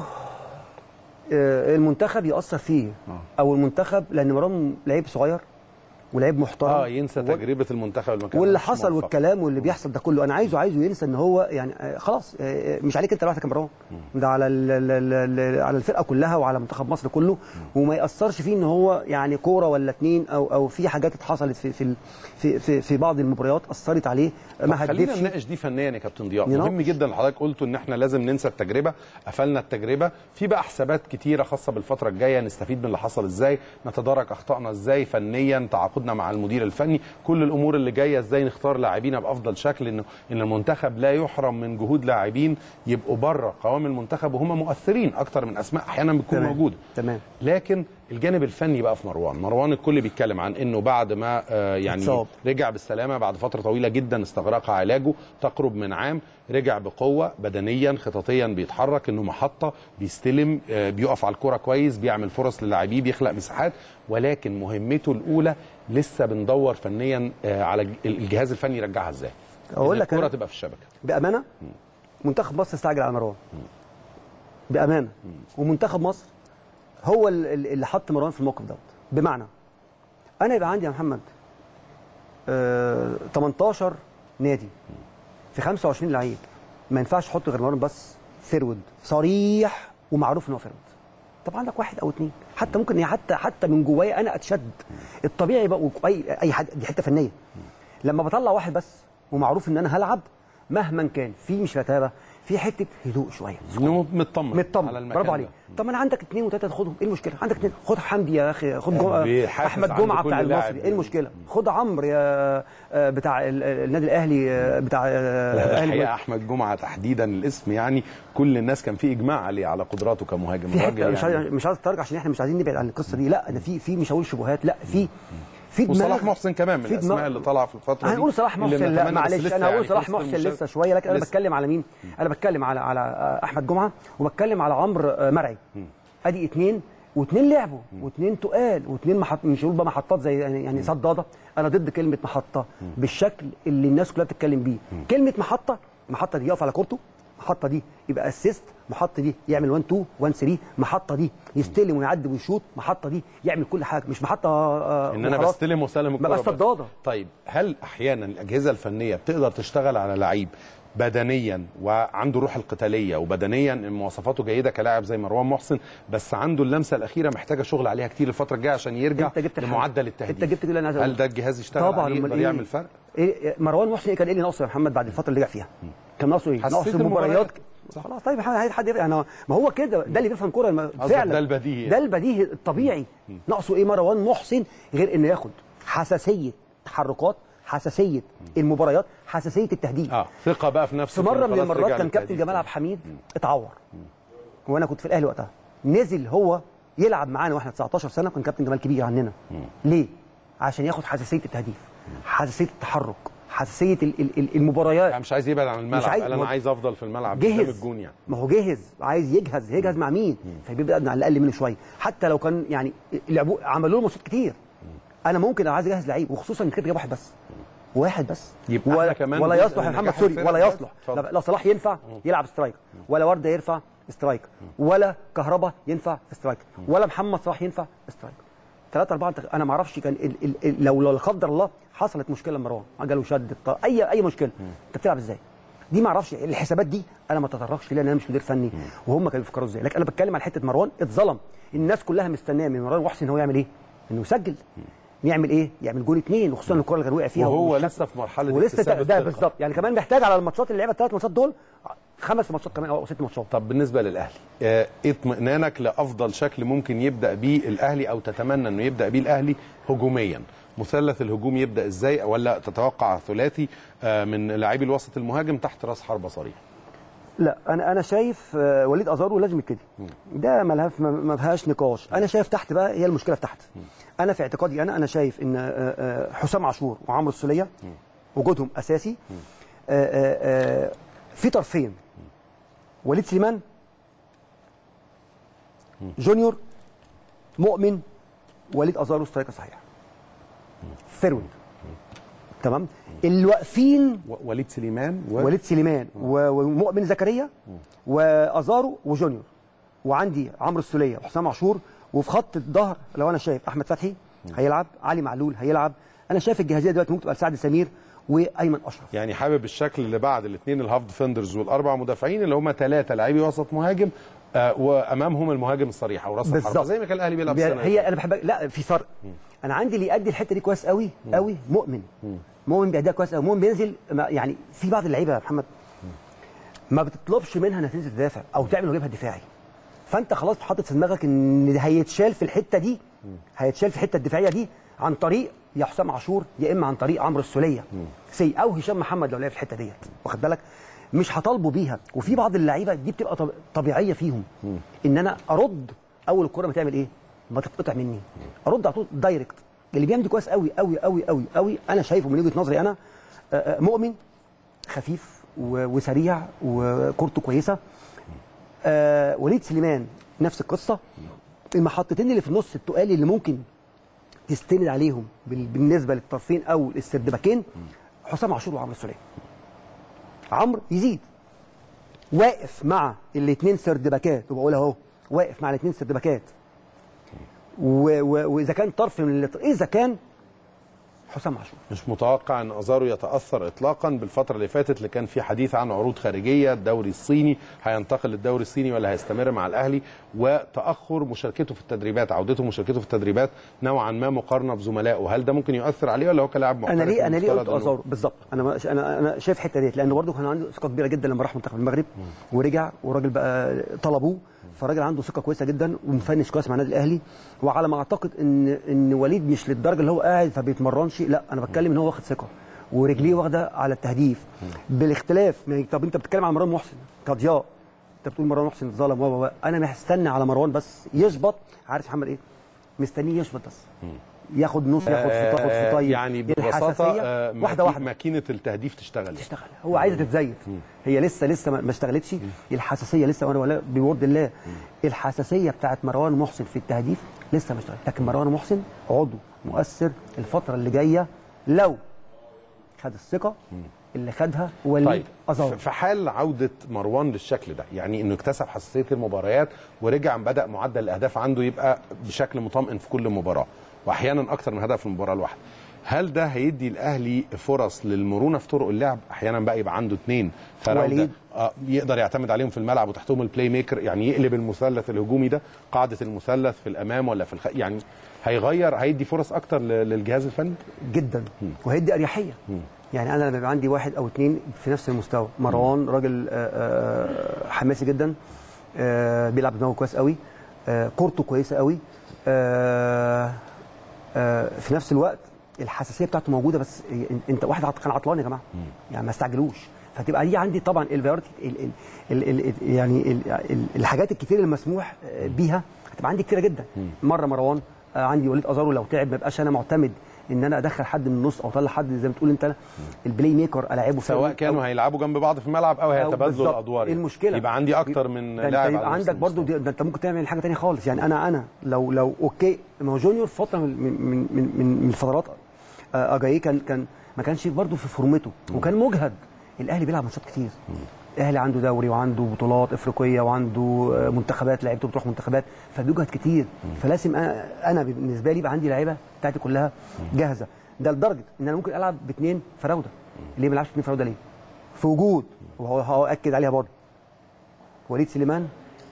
آه، المنتخب يأثر فيه او المنتخب لان مروان لعيب صغير ولعيب محترم اه ينسى تجربه المنتخب اللي ما كانش واللي حصل موفق. والكلام واللي بيحصل ده كله انا عايزه عايزه ينسى ان هو يعني آه، خلاص آه، مش عليك انت لوحدك يا مروان ده على ال- ال- ال- ال- على الفرقه كلها وعلى منتخب مصر كله وما ياثرش فيه ان هو يعني كوره ولا اتنين او او في حاجات اتحصلت في في ال- في في, في بعض المباريات اثرت عليه طب ما خلينا هدفش نناقش دي فنيا يا كابتن ضياء نناقش. مهم جدا اللي حضرتك قلته ان احنا لازم ننسى التجربه قفلنا التجربه في بقى حسابات كتيره خاصه بالفتره الجايه نستفيد من اللي حصل ازاي نتدارك اخطائنا ازاي فنيا تعاقدنا مع المدير الفني كل الامور اللي جايه ازاي نختار لاعبينا بافضل شكل انه ان المنتخب لا يحرم من جهود لاعبين يبقوا بره قوام المنتخب وهم مؤثرين اكتر من اسماء احيانا بتكون تمام. موجوده تمام لكن الجانب الفني بقى في مروان مروان الكل بيتكلم عن انه بعد ما آه، يعني اتصاب. رجع بالسلامه بعد فتره طويله جدا استغرقها علاجه تقرب من عام رجع بقوه بدنيا خططيا بيتحرك انه محطه بيستلم آه، بيقف على الكره كويس بيعمل فرص للاعبيه بيخلق مساحات ولكن مهمته الاولى لسه بندور فنيا آه، على الج- الجهاز الفني يرجعها ازاي أقول إن لك الكره أنا- تبقى في الشبكه بامانه منتخب مصر استعجل على مروان بامانه ومنتخب مصر هو ال- ال- اللي حط مروان في الموقف دوت بمعنى انا يبقى عندي يا محمد آه 18 نادي في 25 لعيب ما ينفعش احط غير مروان بس فيرود صريح ومعروف ان هو فيرود طب عندك واحد او اثنين حتى ممكن هي حتى حتى من جوايا انا اتشد الطبيعي بقى اي اي حد دي حته فنيه لما بطلع واحد بس ومعروف ان انا هلعب مهما كان في مش رتابه في حته هدوء شويه انه مطمن مطمن على المكان برافو عليك ده. طب ما انا عندك اثنين وثلاثه تاخدهم ايه المشكله عندك اثنين خد حمدي يا اخي خد جمعة بيحافظ احمد عند جمعه كل بتاع لاعب. المصري ايه المشكله خد عمرو يا آه، بتاع ال- النادي الاهلي آه، بتاع آه، لا، الاهلي الحقيقه احمد جمعه تحديدا الاسم يعني كل الناس كان في اجماع عليه على قدراته كمهاجم في راجل حته مش يعني عايز مش عايز اترجع عشان احنا مش عايزين نبعد عن القصه دي لا انا في في مش هقول شبهات لا في في دماغ وصلاح محسن كمان من في الاسماء دماغ- اللي طالعه في الفتره دي هنقول صلاح اللي محسن لا بنتمنى، بس معلش لسه انا هقول يعني صلاح في وسط محسن المشاركة. لسه شويه لكن انا لسه. بتكلم على مين انا بتكلم على على آه، احمد جمعه وبتكلم على عمرو آه، مرعي ادي اثنين واثنين لعبوا واثنين تقال واثنين محط مش هقول بقى محطات زي يعني يعني صداده انا ضد كلمه محطه بالشكل اللي الناس كلها بتتكلم بيه كلمه محطه محطه دي يقف على كورته محطه دي يبقى اسيست محطه دي يعمل 1 2 1 3 محطه دي يستلم ويعدي ويشوط محطه دي يعمل كل حاجه مش محطه آه، ان انا وخلاص. بستلم وسلم الكره بقى بس. صداده طيب هل احيانا الاجهزه الفنيه بتقدر تشتغل على لعيب بدنيا وعنده روح القتاليه وبدنيا مواصفاته جيده كلاعب زي مروان محسن بس عنده اللمسه الاخيره محتاجه شغل عليها كتير الفتره الجايه عشان يرجع انت جبت الحاجة. لمعدل التهديف انت جبت كده اللي انا عايز هل أقوله. ده الجهاز يشتغل طبعا عليه أمال يقدر إيه؟ يعمل فرق إيه مروان محسن كان ايه اللي ناقصه يا محمد بعد الفتره اللي رجع فيها كان ناقصه ايه حسيت ناقص المباريات المباريات. خلاص طيب حد حد يعني ما هو كده ده اللي بيفهم كوره الم- قصدك فعلا ده البديهي ده البديهي الطبيعي ناقصه ايه مروان محسن غير انه ياخد حساسيه تحركات حساسيه المباريات حساسيه التهديد اه ثقه بقى في نفسه في مره إنه من خلاص المرات رجع كان كابتن للتهديف. جمال عبد الحميد اتعور وانا كنت في الاهلي وقتها نزل هو يلعب معانا واحنا 19 سنه كان كابتن جمال كبير عننا ليه عشان ياخد حساسيه التهديف حساسيه التحرك حساسيه ال- ال- ال- المباريات يعني مش عايز يبعد عن الملعب عايز- قال انا ما- عايز افضل في الملعب قدام جهز الجون يعني ما هو جهز عايز يجهز يجهز مع مين فبيبدا على الاقل منه شويه حتى لو كان يعني لعبوا عملوا له ماتشات كتير انا ممكن لو عايز اجهز لعيب وخصوصا ان كده جاب واحد بس واحد بس يبقى ولا, احنا كمان ولا جزء يصلح من يا محمد نجاح سوري الفرق ولا دلوقتي. يصلح اتفضل. لا, لا صلاح ينفع يلعب سترايك ولا ورده ينفع سترايك ولا كهربا ينفع سترايك ولا محمد صلاح ينفع سترايك ثلاثة أربعة انت- أنا ما أعرفش كان ال ال ال لو لو لا قدر الله حصلت مشكلة لمروان جاله شد الط- أي أي مشكلة أنت بتلعب إزاي؟ دي ما أعرفش الحسابات دي أنا ما تطرقش ليها لأن أنا مش مدير فني وهم كانوا بيفكروا إزاي لكن أنا بتكلم على حتة مروان اتظلم الناس كلها مستنية من مروان محسن إن هو يعمل إيه؟ إنه يسجل يعمل ايه؟ يعمل جول اثنين وخصوصا الكره اللي كان وقع فيها وهو والشك- لسه في مرحله ولسه اكتساب ده الثقة. بالظبط يعني كمان محتاج على الماتشات اللي لعبها الثلاث ماتشات دول خمس ماتشات كمان او ست ماتشات طب بالنسبه للاهلي آه، ايه اطمئنانك لافضل شكل ممكن يبدا بيه الاهلي او تتمنى انه يبدا بيه الاهلي هجوميا مثلث الهجوم يبدا ازاي ولا تتوقع ثلاثي آه، من لاعبي الوسط المهاجم تحت راس حربه صريح لا انا انا شايف آه، وليد ازارو لازم يبتدي ده ما لها- ما- ما فيهاش نقاش انا شايف تحت بقى هي المشكله في تحت انا في اعتقادي انا انا شايف ان آه، آه، حسام عاشور وعمرو السوليه وجودهم اساسي آه، آه، آه، في طرفين وليد سليمان جونيور مؤمن وليد ازارو سترايكر صحيح فيرود تمام اللي واقفين و- وليد سليمان و... وليد سليمان و- ومؤمن زكريا وازارو وجونيور وعندي عمرو السوليه وحسام عاشور وفي خط الظهر لو انا شايف احمد فتحي هيلعب علي معلول هيلعب انا شايف الجاهزيه دلوقتي ممكن تبقى لسعد سمير وايمن اشرف يعني حابب الشكل اللي بعد الاثنين الهاف ديفندرز والاربع مدافعين اللي هم ثلاثه لاعبي وسط مهاجم آه وامامهم المهاجم الصريح او راس الحربه بالظبط زي ما كان الاهلي بيلعب بي- السنه هي انا بحب لا في فرق انا عندي اللي يأدي الحته دي كويس قوي قوي مؤمن مؤمن بيأديها كويس قوي مؤمن بينزل ما- يعني في بعض اللعيبه يا محمد ما بتطلبش منها انها تنزل تدافع او تعمل واجبها الدفاعي فانت خلاص حاطط في دماغك ان هيتشال في الحته دي هيتشال في الحته الدفاعيه دي عن طريق يا حسام عاشور يا اما عن طريق عمرو السوليه سي او هشام محمد لو لعب في الحته ديت واخد بالك مش هطالبه بيها وفي بعض اللعيبه دي بتبقى طب- طبيعيه فيهم ان انا ارد اول الكره ما تعمل ايه ما تتقطع مني ارد على طول دايركت اللي بيعمل دي كويس قوي قوي قوي قوي قوي انا شايفه من وجهه نظري انا آه، آه، مؤمن خفيف و- وسريع وكورته كويسه آه وليد سليمان نفس القصه المحطتين اللي في النص التقال اللي ممكن تستند عليهم بال- بالنسبه للطرفين او السردباكين حسام عاشور وعمرو السوليه عمرو يزيد واقف مع الاثنين سردباكات وبقول اهو واقف مع الاثنين سردباكات و- و- واذا كان طرف من الط- اذا كان حسام عاشور مش متوقع ان ازارو يتاثر اطلاقا بالفتره اللي فاتت اللي كان في حديث عن عروض خارجيه الدوري الصيني هينتقل للدوري الصيني ولا هيستمر مع الاهلي وتاخر مشاركته في التدريبات عودته مشاركته في التدريبات نوعا ما مقارنه بزملائه هل ده ممكن يؤثر عليه ولا هو كلاعب محترف انا ليه انا ليه قلت المفترض إنه- ازارو بالظبط انا ما- انا انا شايف الحته ديت لان برضه كان عنده ثقه كبيره جدا لما راح منتخب المغرب ورجع وراجل بقى طلبوه فالراجل عنده ثقه كويسه جدا ومفنش كويس مع النادي الاهلي وعلى ما اعتقد ان ان وليد مش للدرجه اللي هو قاعد فبيتمرنش لا انا بتكلم ان هو واخد ثقه ورجليه واخده على التهديف بالاختلاف ما- طب انت بتتكلم على مروان محسن كضياء انت بتقول مروان محسن اتظلم و و و. انا مستني على مروان بس يشبط عارف محمد ايه مستنيه يشبط بس ياخد نص ياخد آه، في تاخد في طيب يعني ببساطه الحساسية آه، واحده واحده ماكينه التهديف تشتغل تشتغل هو عايزه تتزيف هي لسه لسه ما ما اشتغلتش الحساسيه لسه وانا ولا بورد الله الحساسيه بتاعت مروان محسن في التهديف لسه ما اشتغلتش لكن مروان محسن عضو مؤثر الفتره اللي جايه لو خد الثقه اللي خدها وليد طيب ازار في حال عوده مروان للشكل ده يعني انه اكتسب حساسيه المباريات ورجع بدا معدل الاهداف عنده يبقى بشكل مطمئن في كل مباراه واحيانا اكتر من هدف في المباراه الواحده هل ده هيدي الاهلي فرص للمرونه في طرق اللعب احيانا بقى يبقى عنده اثنين فراوده وليد. آه يقدر يعتمد عليهم في الملعب وتحتهم البلاي ميكر يعني يقلب المثلث الهجومي ده قاعده المثلث في الامام ولا في الخ... يعني هيغير هيدي فرص اكتر ل- للجهاز الفني جدا وهيدي اريحيه يعني انا لما يبقى عندي واحد او اثنين في نفس المستوى مروان راجل آه، آه، حماسي جدا آه، بيلعب دماغه كويس قوي آه، كورته كويسه قوي آه، آه، في نفس الوقت الحساسيه بتاعته موجوده بس انت واحد عط- كان عطلان يا جماعه يعني ما استعجلوش فتبقى دي عندي طبعا الفيرتي ال ال ال ال يعني ال ال الحاجات الكتير المسموح آه، بيها هتبقى عندي كتيره جدا مره مروان آه، عندي وليد ازارو لو تعب ما يبقاش انا معتمد ان انا ادخل حد من النص او اطلع حد زي ما تقول انت البلاي ميكر العبه سواء كانوا هيلعبوا جنب بعض في الملعب او هيتبادلوا بالظبط. الادوار إيه المشكله يبقى عندي اكتر من ده انت لاعب يبقى على نفس عندك برضو دي ده انت ممكن تعمل حاجه تانية خالص يعني انا انا لو لو اوكي ما هو جونيور فتره من من من من, من الفترات آه، اجاييه كان كان ما كانش برضو في فورمته وكان مجهد الاهلي بيلعب ماتشات كتير الاهلي عنده دوري وعنده بطولات افريقيه وعنده آه، منتخبات لعيبته بتروح منتخبات فبيجهد كتير فلازم انا انا بالنسبه لي يبقى عندي لعيبه بتاعتي كلها جاهزه ده لدرجه ان انا ممكن العب باثنين فراوده ليه ما بلعبش باثنين فراوده ليه؟ في وجود وهو هاكد عليها برضه وليد سليمان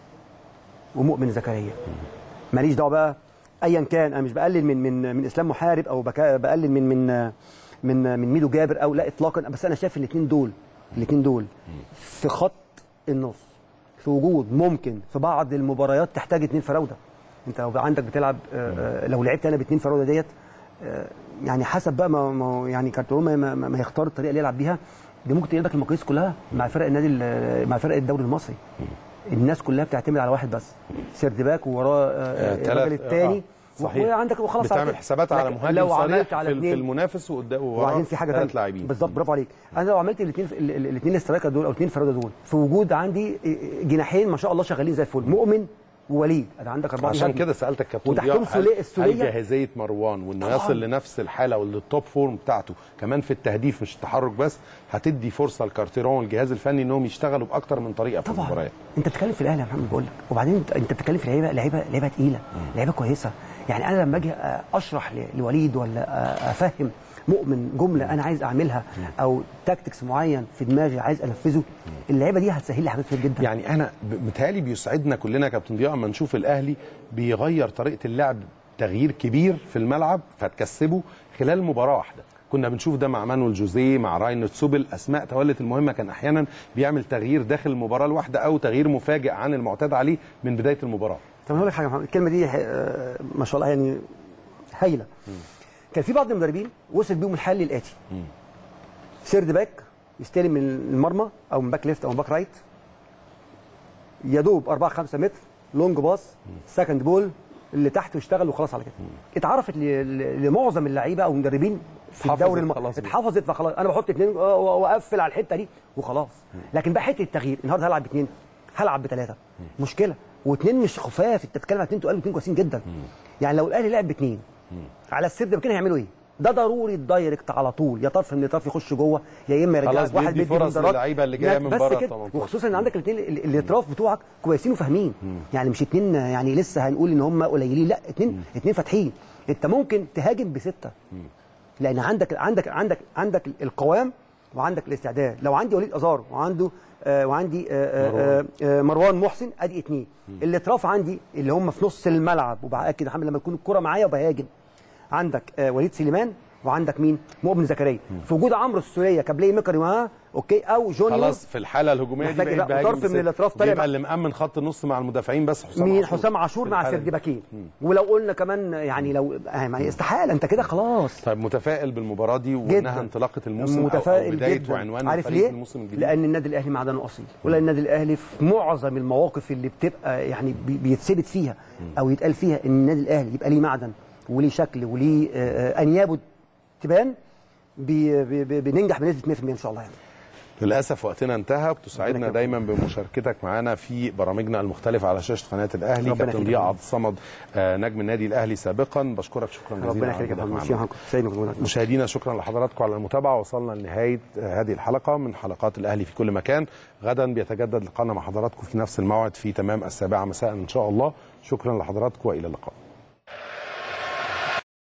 ومؤمن زكريا ماليش دعوه بقى ايا كان انا مش بقلل من من من اسلام محارب او بكا- بقلل من من من من ميدو جابر او لا اطلاقا بس انا شايف الاثنين دول الاثنين دول في خط النص في وجود ممكن في بعض المباريات تحتاج اثنين فراوده انت لو عندك بتلعب آه، آه، لو لعبت انا باثنين فراوده ديت آه، يعني حسب بقى ما ما- يعني كارتيرون ما, ما, ما يختار الطريقه اللي يلعب بيها دي ممكن تقلب لك المقاييس كلها مع فرق النادي ال- مع فرق الدوري المصري الناس كلها بتعتمد على واحد بس سيردباك ووراه آه، آه، الراجل تلات- الثاني آه، صحيح. وعندك وخلاص على بتعمل كده. حسابات على لكن مهاجم لو صريح عملت على في, في اثنين المنافس وقدام وبعدين في حاجه ثلاث ثانيه لاعبين بالظبط برافو عليك انا لو عملت الاثنين الاثنين استرايكر دول او الاثنين فراوده دول في وجود عندي جناحين ما شاء الله شغالين زي الفل مؤمن ووليد ادي عندك اربعه عشان مهاجم. كده سالتك كابتن وتحتهم ضياء، هل- سوليه السوليه هل جاهزيه مروان وانه طبعاً. يصل لنفس الحاله وللتوب فورم بتاعته كمان في التهديف مش التحرك بس هتدي فرصه لكارتيرون والجهاز الفني انهم يشتغلوا باكتر من طريقه في المباريات انت بتتكلم في الاهلي يا محمد بقول لك وبعدين انت- انت بتتكلم في لعيبه لعيبه لعيبه تقيله لعيبه كويسه يعني انا لما اجي اشرح ل- لوليد ولا افهم مؤمن جمله انا عايز اعملها او تاكتكس معين في دماغي عايز انفذه اللعيبه دي هتسهل لي حاجات كتير جدا يعني انا ب- متهيألي بيسعدنا كلنا يا كابتن ضياء اما نشوف الاهلي بيغير طريقه اللعب تغيير كبير في الملعب فتكسبه خلال مباراه واحده كنا بنشوف ده مع مانويل جوزيه مع راين سوبل اسماء تولت المهمه كان احيانا بيعمل تغيير داخل المباراه الواحده او تغيير مفاجئ عن المعتاد عليه من بدايه المباراه طب أنا هقول لك حاجه يا محمد الكلمه دي آه، ما شاء الله يعني هايله كان في بعض المدربين وصل بيهم الحل الاتي سيرد باك يستلم من المرمى او من باك ليفت او من باك رايت يا دوب 4 5 متر لونج باص سكند بول اللي تحت واشتغل وخلاص على كده اتعرفت ل- ل- لمعظم اللعيبه او المدربين في اتحفظت الدوري الم... خلاص. اتحفظت فخلاص انا بحط اثنين واقفل على الحته دي وخلاص لكن بقى حته التغيير النهارده هلعب باثنين هلعب بثلاثه مشكله واثنين مش خفاف انت بتتكلم على اثنين تقال واثنين كويسين جدا يعني لو الاهلي لعب باثنين على السيرد باكين هيعملوا ايه؟ ده ضروري الدايركت على طول يا طرف من الطرف يخش جوه يا اما يرجعك خلاص واحد بيدي بيدي فرص بندرات. للعيبة اللي جاية من بس بره كده. 18. وخصوصا ان عندك الاثنين الاطراف بتوعك كويسين وفاهمين يعني مش اثنين يعني لسه هنقول ان هم قليلين لا اثنين اثنين فاتحين انت ممكن تهاجم بسته لان عندك عندك عندك عندك القوام وعندك الاستعداد لو عندي وليد ازار وعنده آه وعندي آه آه آه مروان محسن ادي اتنين الاطراف عندي اللي هم في نص الملعب وباكد يا محمد لما يكون الكره معايا وبهاجم عندك آه وليد سليمان وعندك مين مؤمن زكريا في وجود عمرو السوليه كبلاي ميكر معاه اوكي او جونيور خلاص في الحاله الهجوميه دي محتاج بقيت يبقى بهاجم طرف من بس الأطراف طالع بيبقى مع- اللي مأمن خط النص مع المدافعين بس حسام مين عاشور حسام عاشور في مع الحالة دي. سردباكين ولو قلنا كمان يعني لو آه، ما هي استحاله انت كده خلاص طيب متفائل بالمباراه دي وانها انطلاقه الموسم أو- متفائل او بدايه جدا وعنوان عارف الفريق ليه؟ في الموسم الجديد لان النادي الاهلي معدنه اصيل ولان النادي الاهلي في معظم المواقف اللي بتبقى يعني بي- بيتثبت فيها او يتقال فيها ان النادي الاهلي يبقى ليه معدن وليه شكل وليه آه، آه، انيابه تبان بي- بي- بي- بننجح بنسبه 100% ان شاء الله يعني للاسف وقتنا انتهى بتسعدنا دايما بمشاركتك معنا في برامجنا المختلفه على شاشه قناه الاهلي ربنا كابتن يخليك. ضياء عبد الصمد آه، نجم النادي الاهلي سابقا بشكرك شكرا جزيلا ربنا على يخليك يا وجودك محمد معنا. ميرسي يا محمد. سعيد بوجودك. مشاهدينا شكرا لحضراتكم على المتابعه وصلنا لنهايه هذه الحلقه من حلقات الاهلي في كل مكان غدا بيتجدد لقاءنا مع حضراتكم في نفس الموعد في تمام السابعه مساء ان شاء الله شكرا لحضراتكم والى اللقاء